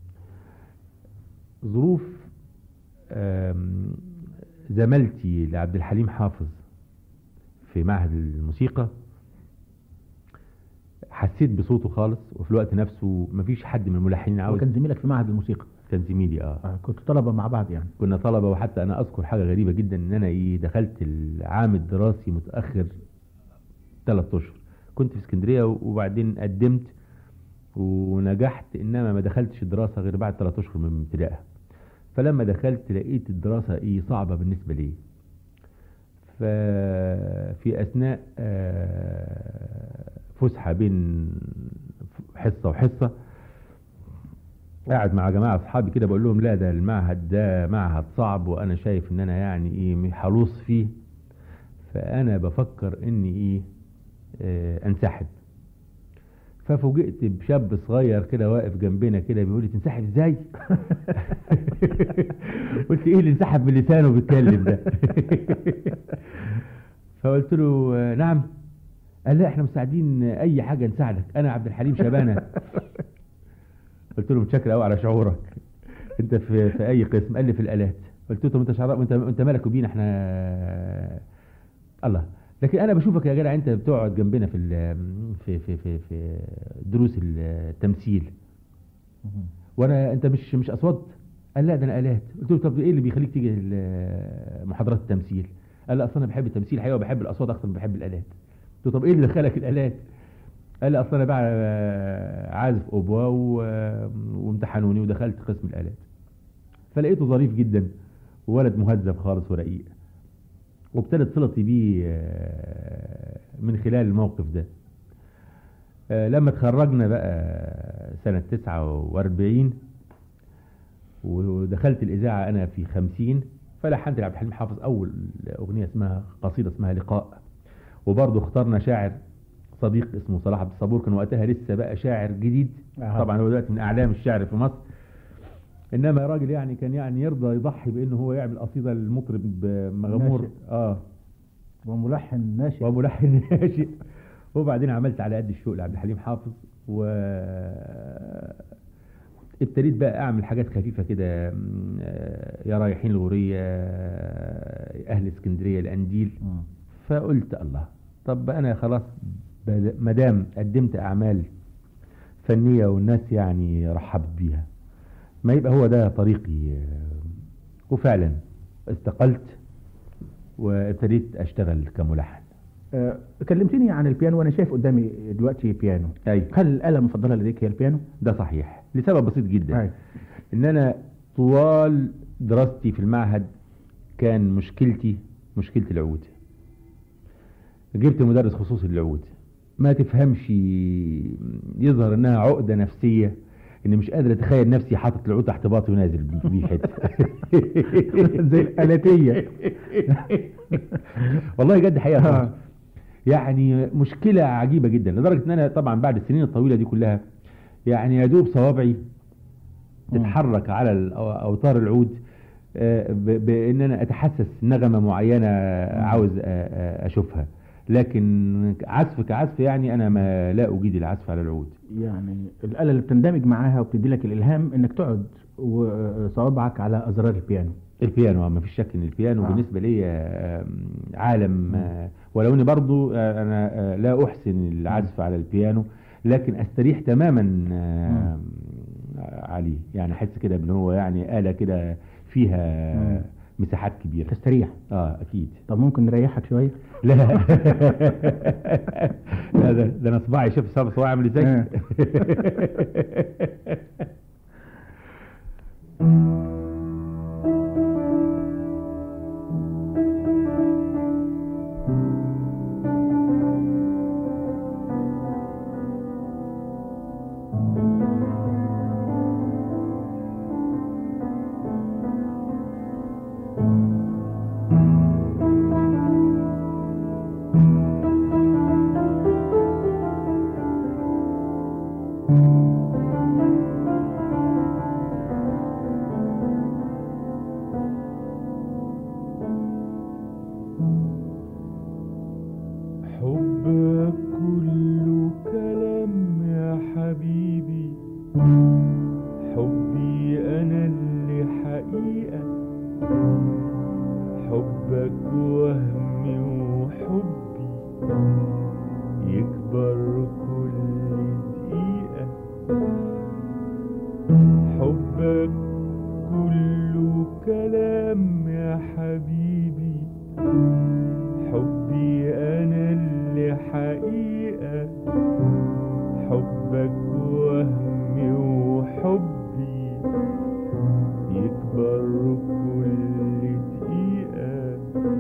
ظروف آم، زميلتي لعبد الحليم حافظ في معهد الموسيقى حسيت بصوته خالص وفي الوقت نفسه مفيش حد من الملحنين عاوز وكان زميلك في معهد الموسيقى كان زميلي اه آه، كنتوا طلبه مع بعض يعني كنا طلبة وحتى أنا أذكر حاجة غريبة جدا إن أنا إيه دخلت العام الدراسي متأخر ثلاث أشهر كنت في اسكندرية وبعدين قدمت ونجحت إنما ما دخلتش الدراسة غير بعد ثلاث أشهر من ابتدائها فلما دخلت لقيت الدراسة إيه صعبة بالنسبة لي ففي أثناء آه، فسحة بين حصة وحصة قاعد مع جماعة أصحابي كده بقول لهم لا ده المعهد ده معهد صعب وأنا شايف إن أنا يعني إيه هلوص فيه فأنا بفكر إني إيه آه أنسحب ففوجئت بشاب صغير كده واقف جنبنا كده بيقول لي تنسحب ازاي؟ قلت ايه اللي انسحب بلسانه بيتكلم ده؟ فقلت له آه، نعم قال لا احنا مساعدين اي حاجه نساعدك انا عبد الحليم شبانه قلت له متشكر قوي على شعورك انت في في اي قسم قال لي في الالات قلت له طب انت شعراء انت انت مالك وبينا احنا الله لكن انا بشوفك يا جدع انت بتقعد جنبنا في ال- في في في, في دروس التمثيل وانا انت مش مش اصوات قال لا ده انا الات قلت له طب ايه اللي بيخليك تيجي ال- محاضرات التمثيل قال لا اصل انا بحب التمثيل حقيقه وبحب الاصوات اكتر من بحب الالات قلت له طب ايه اللي دخلك الالات قال لي اصل انا بقى عازف اوبوا و- وامتحنوني ودخلت قسم الالات فلقيته ظريف جدا وولد مهذب خالص ورقيق وابتدت صلتي بيه آه، من خلال الموقف ده آه، لما اتخرجنا بقى سنة 49 ودخلت الإذاعة أنا في 50 فلحنت لعبد الحليم حافظ أول أغنية اسمها قصيدة اسمها لقاء وبرضه اخترنا شاعر صديق اسمه صلاح عبد الصبور كان وقتها لسه بقى شاعر جديد أها. طبعا هو دلوقتي من أعلام الشعر في مصر انما راجل يعني كان يعني يرضى يضحي بانه هو يعمل قصيده للمطرب مغمور ناشئ. اه وملحن ناشئ وملحن ناشئ وبعدين عملت على قد الشوق لعبد الحليم حافظ و ابتديت بقى اعمل حاجات خفيفه كده م، آه، يا رايحين الغوريه آه، اهل اسكندريه الانديل مم. فقلت الله طب انا خلاص ما دام قدمت اعمال فنيه والناس يعني رحبت بيها ما يبقى هو ده طريقي آه، وفعلا استقلت وابتديت اشتغل كملحن آه، كلمتني عن البيانو وانا شايف قدامي دلوقتي بيانو ايوه هل الآلة المفضلة لديك هي البيانو؟ ده صحيح لسبب بسيط جدا أيوة. ان انا طوال دراستي في المعهد كان مشكلتي مشكلة العود جبت مدرس خصوصي للعود ما تفهمش يظهر انها عقدة نفسية اني مش قادر اتخيل نفسي حاطط العود تحت باطي ونازل بيه بيه حته زي الآلاتية والله جد حقيقة آه. طبعاً. يعني مشكلة عجيبة جدا لدرجة ان انا طبعا بعد السنين الطويلة دي كلها يعني يا دوب صوابعي تتحرك على ال- أو- اوتار العود آه، ب- بان انا اتحسس نغمة معينة عاوز آه، آه، اشوفها لكن عزف كعزف يعني انا ما لا اجيد العزف على العود يعني الآلة اللي بتندمج معاها وبتدي لك الإلهام إنك تقعد وصوابعك على أزرار البيانو البيانو ما فيش شك ان البيانو آه. آه. بالنسبه لي آه، عالم آه، ولو اني برضو آه، انا آه، لا احسن العزف على البيانو لكن استريح تماما آه، عليه يعني احس كده ان هو يعني آلة كده فيها مم. مساحات كبيرة تستريح اه اكيد طب ممكن نريحك شوية لا لا ده, ده انا صباعي شوف صباعي صباعي عامل ازاي آه. حبك كله كلام يا حبيبي حبي انا اللي حقيقة حبك وهمي وحبي يكبر كل دقيقة حبك كله كلام يا حبيبي حبي انا اللي حقيقة حبك وهمي وحبي يكبر كل دقيقة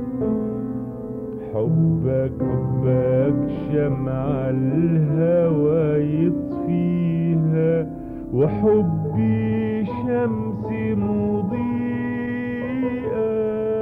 حبك حبك شمع الهوى يطفيها وحبي شمس مضيئة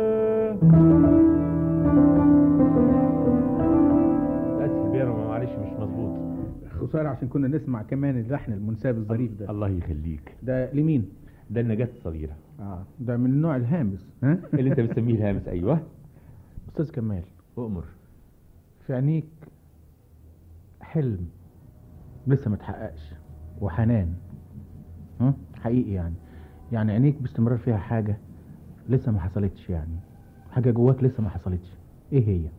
اسف البيانو معلش مش مظبوط خسارة عشان كنا نسمع كمان اللحن المنساب الظريف ده الله يخليك ده لمين؟ ده النجاة الصغيرة اه ده من النوع الهامس ها؟ اللي انت بتسميه الهامس ايوه استاذ كمال اؤمر في عينيك حلم لسه ما اتحققش وحنان ها؟ حقيقي يعني يعني عينيك باستمرار فيها حاجة لسه ما حصلتش يعني حاجة جواك لسه ما حصلتش ايه هي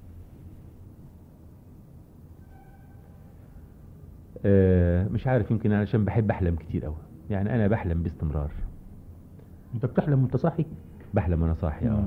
آه مش عارف يمكن علشان بحب احلم كتير قوي يعني انا بحلم باستمرار انت بتحلم وانت صاحي بحلم وانا صاحي اه مم.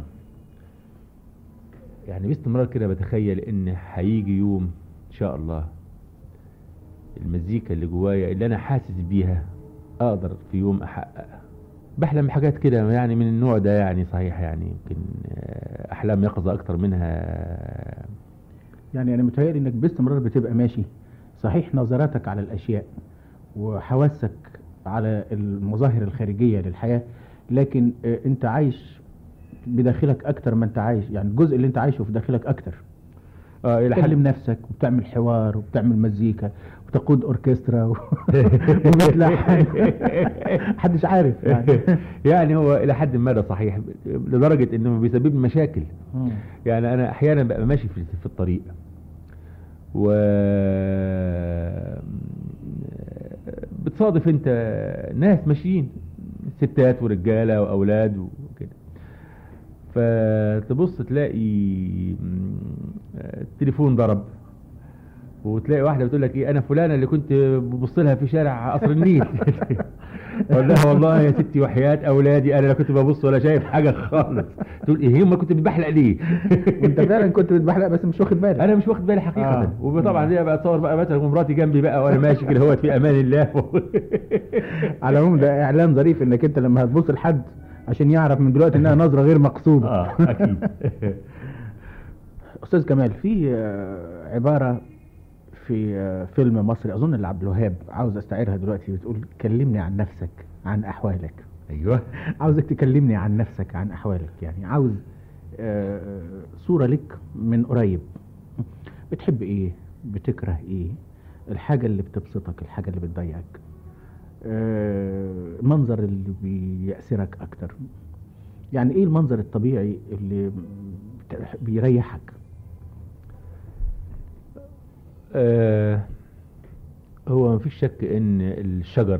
يعني باستمرار كده بتخيل ان هيجي يوم ان شاء الله المزيكا اللي جوايا اللي انا حاسس بيها اقدر في يوم احقق بحلم بحاجات كده يعني من النوع ده يعني صحيح يعني يمكن آه، احلام يقظة اكتر منها يعني انا متهيألي انك باستمرار بتبقى ماشي صحيح نظراتك على الاشياء وحواسك على المظاهر الخارجية للحياة لكن آه، انت عايش بداخلك اكتر ما انت عايش يعني الجزء اللي انت عايشه في داخلك اكتر اه الى بتكلم حد نفسك وبتعمل حوار وبتعمل مزيكا وتقود اوركسترا و... وبتلحن محدش عارف يعني يعني هو الى حد ما ده صحيح لدرجة انه بيسبب لي مشاكل يعني انا احيانا ببقى ماشي في في الطريق و بتصادف انت ناس ماشيين ستات ورجاله واولاد وكده فتبص تلاقي م، التليفون ضرب وتلاقي واحده بتقول لك ايه انا فلانه اللي كنت ببص لها في شارع قصر النيل اقول لها والله يا ستي وحياه اولادي انا لا كنت ببص ولا شايف حاجه خالص تقول ايه هم كنت بتبحلق ليه وانت فعلا كنت بتبحلق بس مش واخد بالك انا مش واخد بالي حقيقه آه. آه. وطبعا دي بقى اتصور بقى مثلا ومراتي جنبي بقى وانا ماشي كده هو في امان الله على العموم ده اعلان ظريف انك انت لما هتبص لحد عشان يعرف من دلوقتي انها نظره غير مقصوده اه اكيد استاذ كمال في آه، عباره في آه، فيلم مصري اظن لعبد الوهاب عاوز استعيرها دلوقتي بتقول كلمني عن نفسك عن احوالك ايوه عاوزك تكلمني عن نفسك عن احوالك يعني عاوز آه، صوره لك من قريب بتحب ايه بتكره ايه الحاجه اللي بتبسطك الحاجه اللي بتضايقك آه، المنظر اللي بيأسرك اكتر يعني ايه المنظر الطبيعي اللي بت- بيريحك آه هو مفيش شك ان الشجر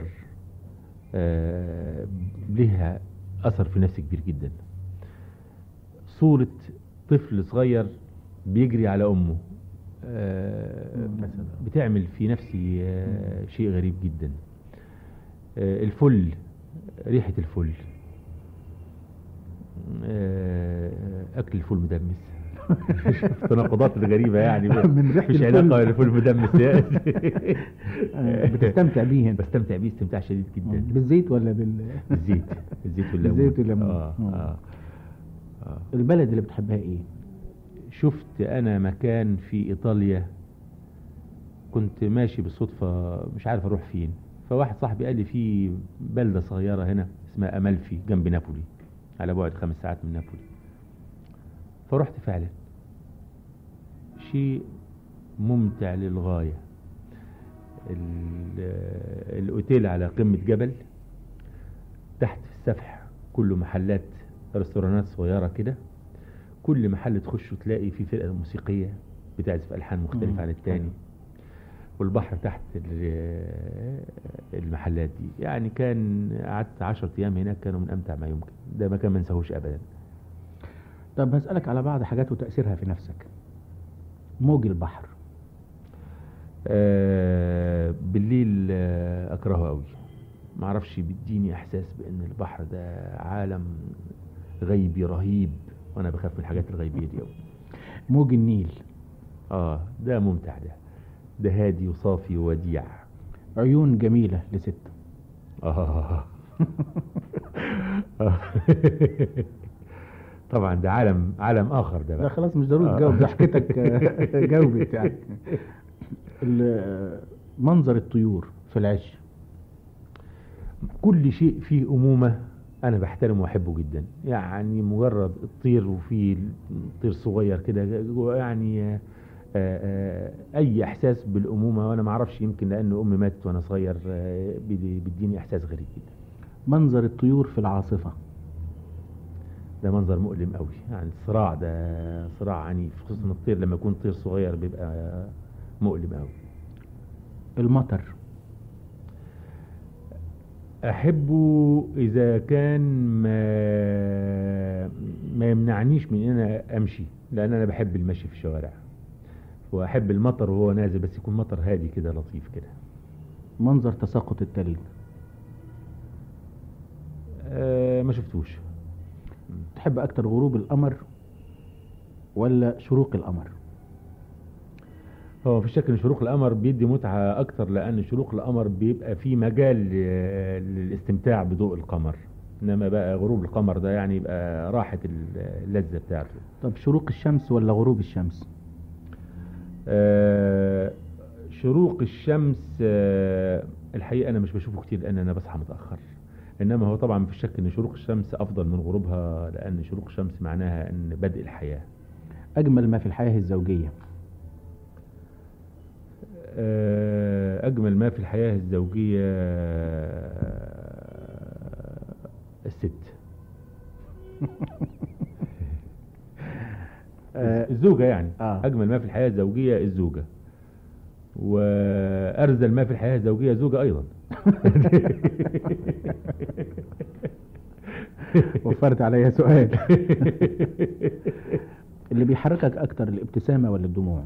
آه ليها اثر في نفسي كبير جدا صورة طفل صغير بيجري على امه آه مثلا. بتعمل في نفسي آه شيء غريب جدا آه الفل ريحة الفل آه اكل الفول مدمس التناقضات الغريبه يعني من ريحة مفيش الفول. علاقه بالفول مدمس يعني آه، بتستمتع بيه انت بستمتع بيه استمتاع شديد جدا بالزيت ولا بال الزيت الزيت والليمون الزيت والليمون. آه. آه. آه. آه. البلد اللي بتحبها ايه شفت انا مكان في ايطاليا كنت ماشي بالصدفة مش عارف اروح فين فواحد صاحبي قال لي في بلدة صغيرة هنا اسمها امالفي جنب نابولي على بعد خمس ساعات من نابولي فرحت فعلا شيء ممتع للغاية ال- الاوتيل على قمة جبل تحت في السفح كله محلات ريستورانات صغيرة كده كل محل تخشه تلاقي فيه فرقة موسيقية بتعزف ألحان مم. مختلفة عن التاني والبحر تحت ال- المحلات دي يعني كان قعدت عشرة أيام هناك كانوا من أمتع ما يمكن ده مكان ما انساهوش أبدا طب هسألك على بعض حاجات وتأثيرها في نفسك موج البحر آه، بالليل آه، أكرهه قوي معرفش بيديني إحساس بأن البحر ده عالم غيبي رهيب وأنا بخاف من الحاجات الغيبية دي قوي موج النيل اه ده ممتع ده ده هادي وصافي ووديع عيون جميلة لست آه. طبعا ده عالم عالم اخر ده لا بقى خلاص مش ضروري آه. تجاوب ضحكتك آه، جاوبت يعني ال- منظر الطيور في العش كل شيء فيه امومه انا بحترمه واحبه جدا يعني مجرد الطير وفيه طير صغير كده جوه يعني آه، آه، اي احساس بالامومه وانا ما اعرفش يمكن لان امي ماتت وانا صغير آه، بيدي- بيديني احساس غريب جدا منظر الطيور في العاصفة ده منظر مؤلم قوي يعني الصراع ده صراع عنيف خصوصا الطير لما يكون طير صغير بيبقى مؤلم قوي المطر احبه اذا كان ما ما يمنعنيش من ان انا امشي لان انا بحب المشي في الشوارع واحب المطر وهو نازل بس يكون مطر هادي كده لطيف كده منظر تساقط التلج أه ما شفتوش تحب أكتر غروب القمر ولا شروق القمر هو في شك ان شروق القمر بيدي متعة اكتر لان شروق القمر بيبقى فيه مجال ل- للاستمتاع بضوء القمر انما بقى غروب القمر ده يعني يبقى راحة اللذة بتاعته طب شروق الشمس ولا غروب الشمس آه، شروق الشمس آه، الحقيقة أنا مش بشوفه كتير لأن أنا بصحى متأخر إنما هو طبعا مفيش شك إن شروق الشمس أفضل من غروبها لأن شروق الشمس معناها إن بدء الحياة أجمل ما في الحياة الزوجية آه، أجمل ما في الحياة الزوجية آه، الست آه، الزوجة يعني آه. أجمل ما في الحياة الزوجية الزوجة وأرذل ما في الحياة الزوجية زوجة أيضا وفرت عليا سؤال اللي بيحركك أكتر الابتسامة ولا الدموع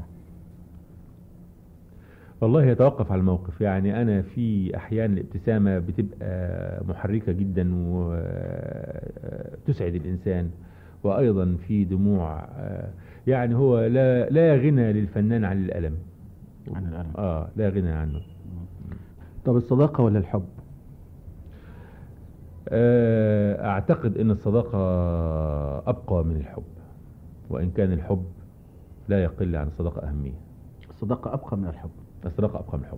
والله يتوقف على الموقف يعني أنا في أحيان الابتسامة بتبقى محركة جدا وتسعد الإنسان وأيضا في دموع آه، يعني هو لا لا غنى للفنان عن الألم عن الألم آه لا غنى عنه طب الصداقة ولا الحب آه، أعتقد أن الصداقة أبقى من الحب وإن كان الحب لا يقل عن الصداقة أهمية الصداقة أبقى من الحب الصداقة أبقى من الحب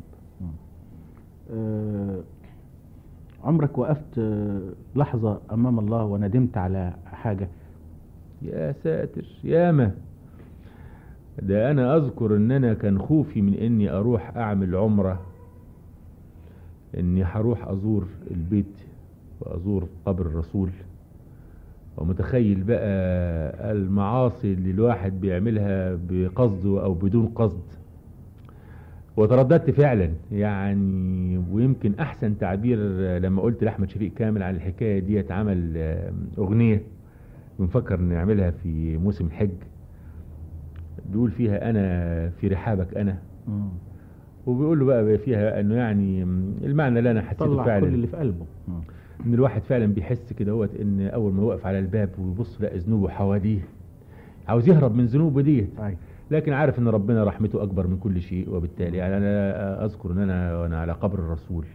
آه، عمرك وقفت آه، لحظة أمام الله وندمت على حاجة يا ساتر ياما ده أنا أذكر أن أنا كان خوفي من أني أروح أعمل عمرة أني هروح أزور البيت وأزور قبر الرسول ومتخيل بقى المعاصي اللي الواحد بيعملها بقصد أو بدون قصد وترددت فعلا يعني ويمكن احسن تعبير لما قلت لاحمد شفيق كامل عن الحكايه دي اتعمل آه، اغنيه بنفكر نعملها في موسم الحج بيقول فيها انا في رحابك انا مم. وبيقول له بقى فيها انه يعني المعنى اللي انا حسيته طلع فعلا كل اللي في قلبه مم. ان الواحد فعلا بيحس كده هوت ان اول ما يوقف على الباب ويبص لقى ذنوبه حواليه عاوز يهرب من ذنوبه ديت أي. لكن عارف ان ربنا رحمته اكبر من كل شيء وبالتالي يعني انا اذكر ان انا وانا على قبر الرسول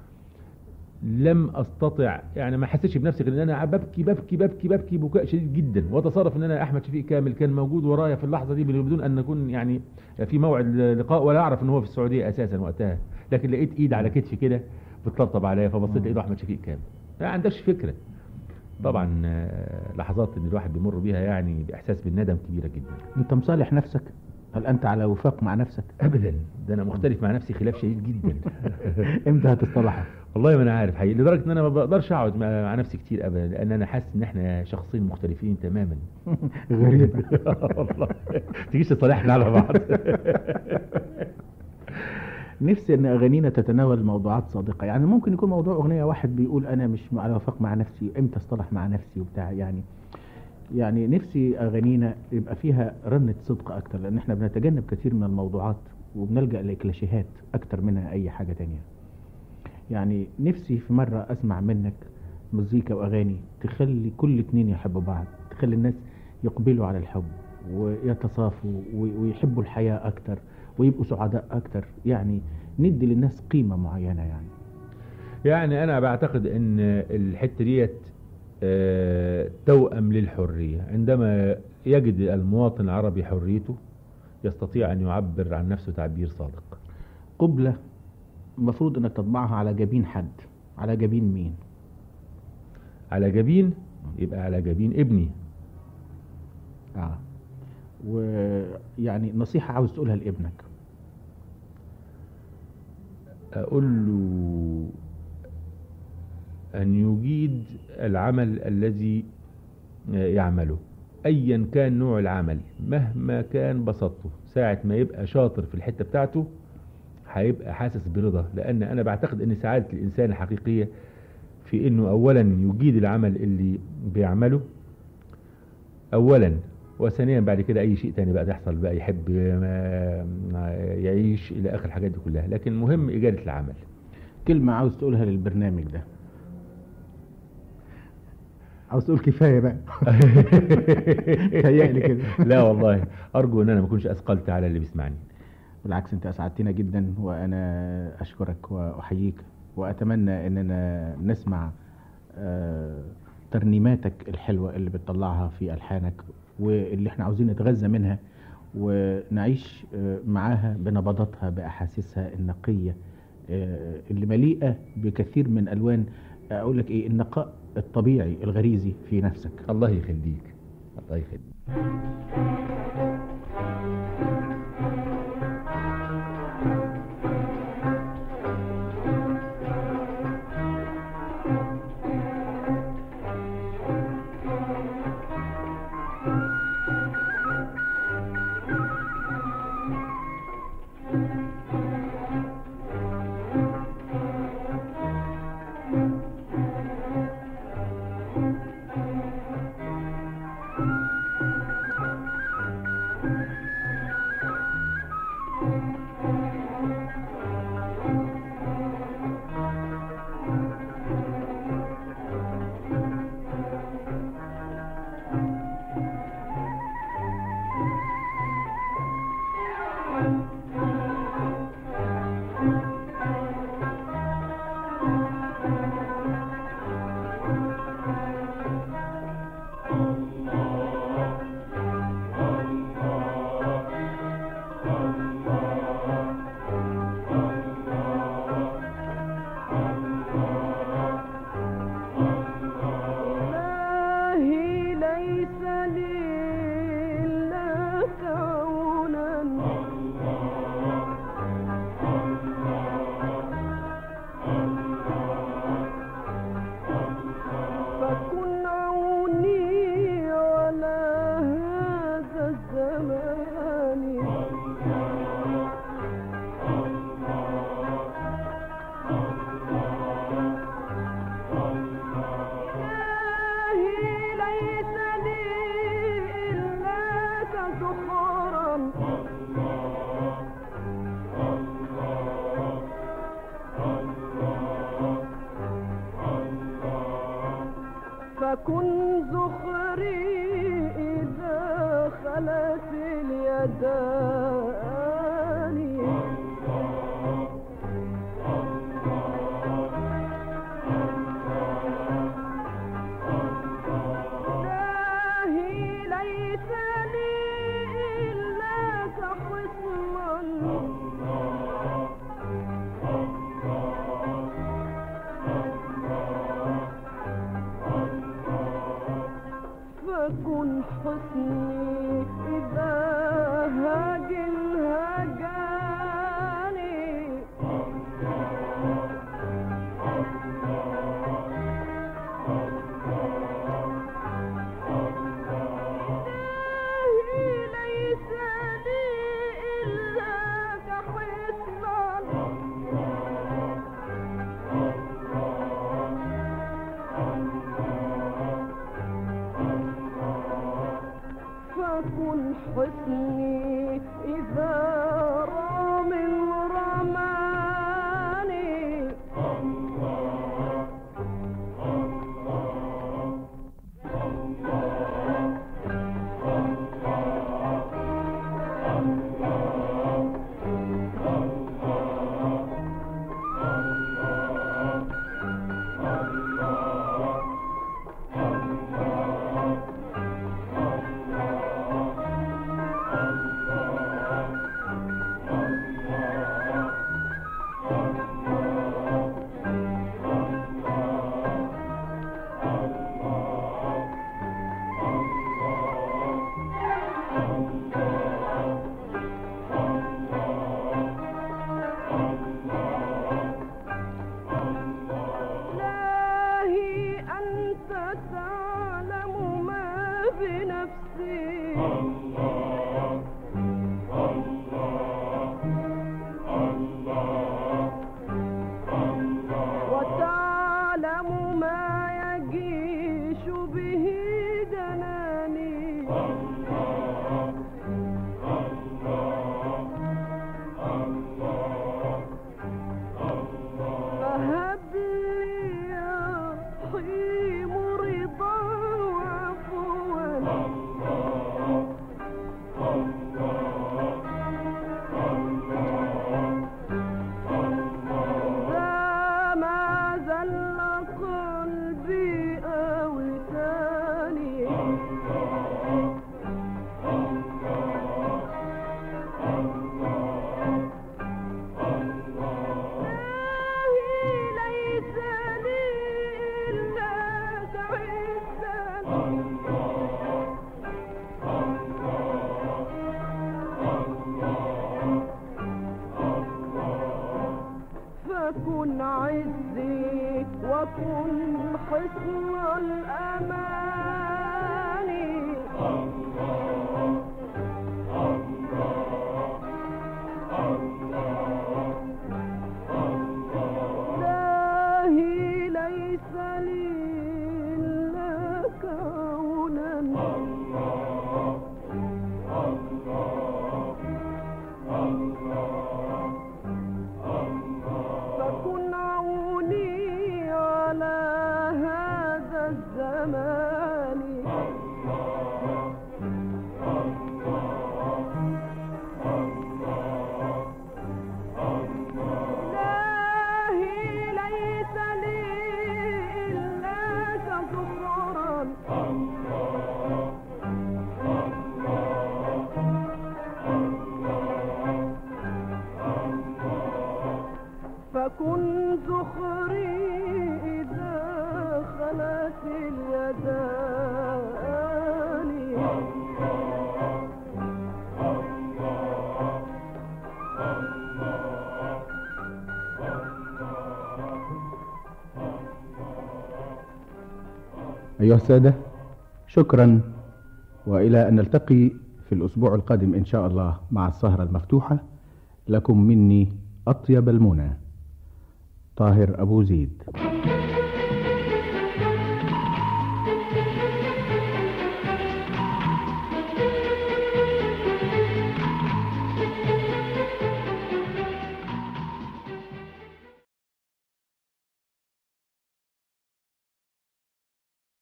لم استطع يعني ما حسيتش بنفسي غير ان انا ببكي ببكي ببكي ببكي بكاء شديد جدا واتصرف ان انا احمد شفيق كامل كان موجود ورايا في اللحظه دي بدون ان نكون يعني في موعد لقاء ولا اعرف ان هو في السعوديه اساسا وقتها لكن لقيت ايد على كتفي كده بتطبطب عليا فبصيت لقيته احمد شفيق كامل ما عندكش فكره طبعا آه، لحظات ان الواحد بيمر بيها يعني باحساس بالندم كبيره جدا أنت مصالح نفسك هل أنت على وفاق مع نفسك ابدا ده انا مختلف مع نفسي خلاف شديد جدا إمتى هتصطلحها والله ما انا عارف حقيقي لدرجه ان انا ما بقدرش اقعد مع مع نفسي كتير ابدا لان انا حاسس ان احنا شخصين مختلفين تماما غريب والله تجيش تصالحنا على بعض نفسي ان اغانينا تتناول موضوعات صادقه يعني ممكن يكون موضوع اغنيه واحد بيقول انا مش على وفاق مع نفسي امتى اصطلح مع نفسي وبتاع يعني يعني نفسي اغانينا يبقى فيها رنه صدق اكتر لان احنا بنتجنب كثير من الموضوعات وبنلجا لكلاشيهات اكتر منها اي حاجه تانية يعني نفسي في مره اسمع منك مزيكا واغاني تخلي كل اتنين يحبوا بعض تخلي الناس يقبلوا على الحب ويتصافوا و- ويحبوا الحياه اكتر ويبقوا سعداء اكتر يعني ندي للناس قيمه معينه يعني يعني انا بعتقد ان الحته ديت آه، توأم للحريه عندما يجد المواطن العربي حريته يستطيع ان يعبر عن نفسه تعبير صادق قبله المفروض انك تطبعها على جبين حد على جبين مين على جبين يبقى على جبين ابني اه ويعني نصيحه عاوز تقولها لابنك اقول له ان يجيد العمل الذي يعمله ايا كان نوع العمل مهما كان بساطته ساعة ما يبقى شاطر في الحتة بتاعته هيبقى حاسس برضا لان انا بعتقد ان سعادة الانسان الحقيقية في انه اولا يجيد العمل اللي بيعمله اولا وثانيا بعد كده اي شيء تاني بقى تحصل بقى يحب ما- يعيش الى اخر الحاجات دي كلها لكن مهم اجادة العمل كلمه عاوز تقولها للبرنامج ده عاوز تقول كفايه بقى تهيألي كده لا والله ارجو ان انا ما اكونش اثقلت على اللي بيسمعني بالعكس انت اسعدتنا جدا وانا اشكرك واحييك واتمنى اننا نسمع آه، ترنيماتك الحلوه اللي بتطلعها في الحانك واللي احنا عاوزين نتغذى منها ونعيش آه، معاها بنبضاتها باحاسيسها النقيه آه، اللي مليئه بكثير من الوان اقول لك ايه النقاء الطبيعي الغريزي في نفسك الله يخليك الله يخليك وداني إلهي ليس لي إلا كحصنا فكن حسني إذا هاج الهجاني إلهي ليس لي إلا كحصنا فكن حسني إذا رام رماني إلهي أنت تعلم ما بنفسي وتعلم ما يجيش به جناني فهب لي يا حليم رضا وعفوا ذا ما زل قلبي أو لساني إلهي ليس لي إلا تعزا فكن عزي وكن حصن الأمان إلهي ليس لي إلا كونا فكن عوني على هذا الزمان إلهي ليس لي إلا كفران فكن زخري إذا خلت اليدان أيها السادة شكرا وإلى أن نلتقي في الأسبوع القادم إن شاء الله مع السهرة المفتوحة لكم مني أطيب المنى طاهر أبو زيد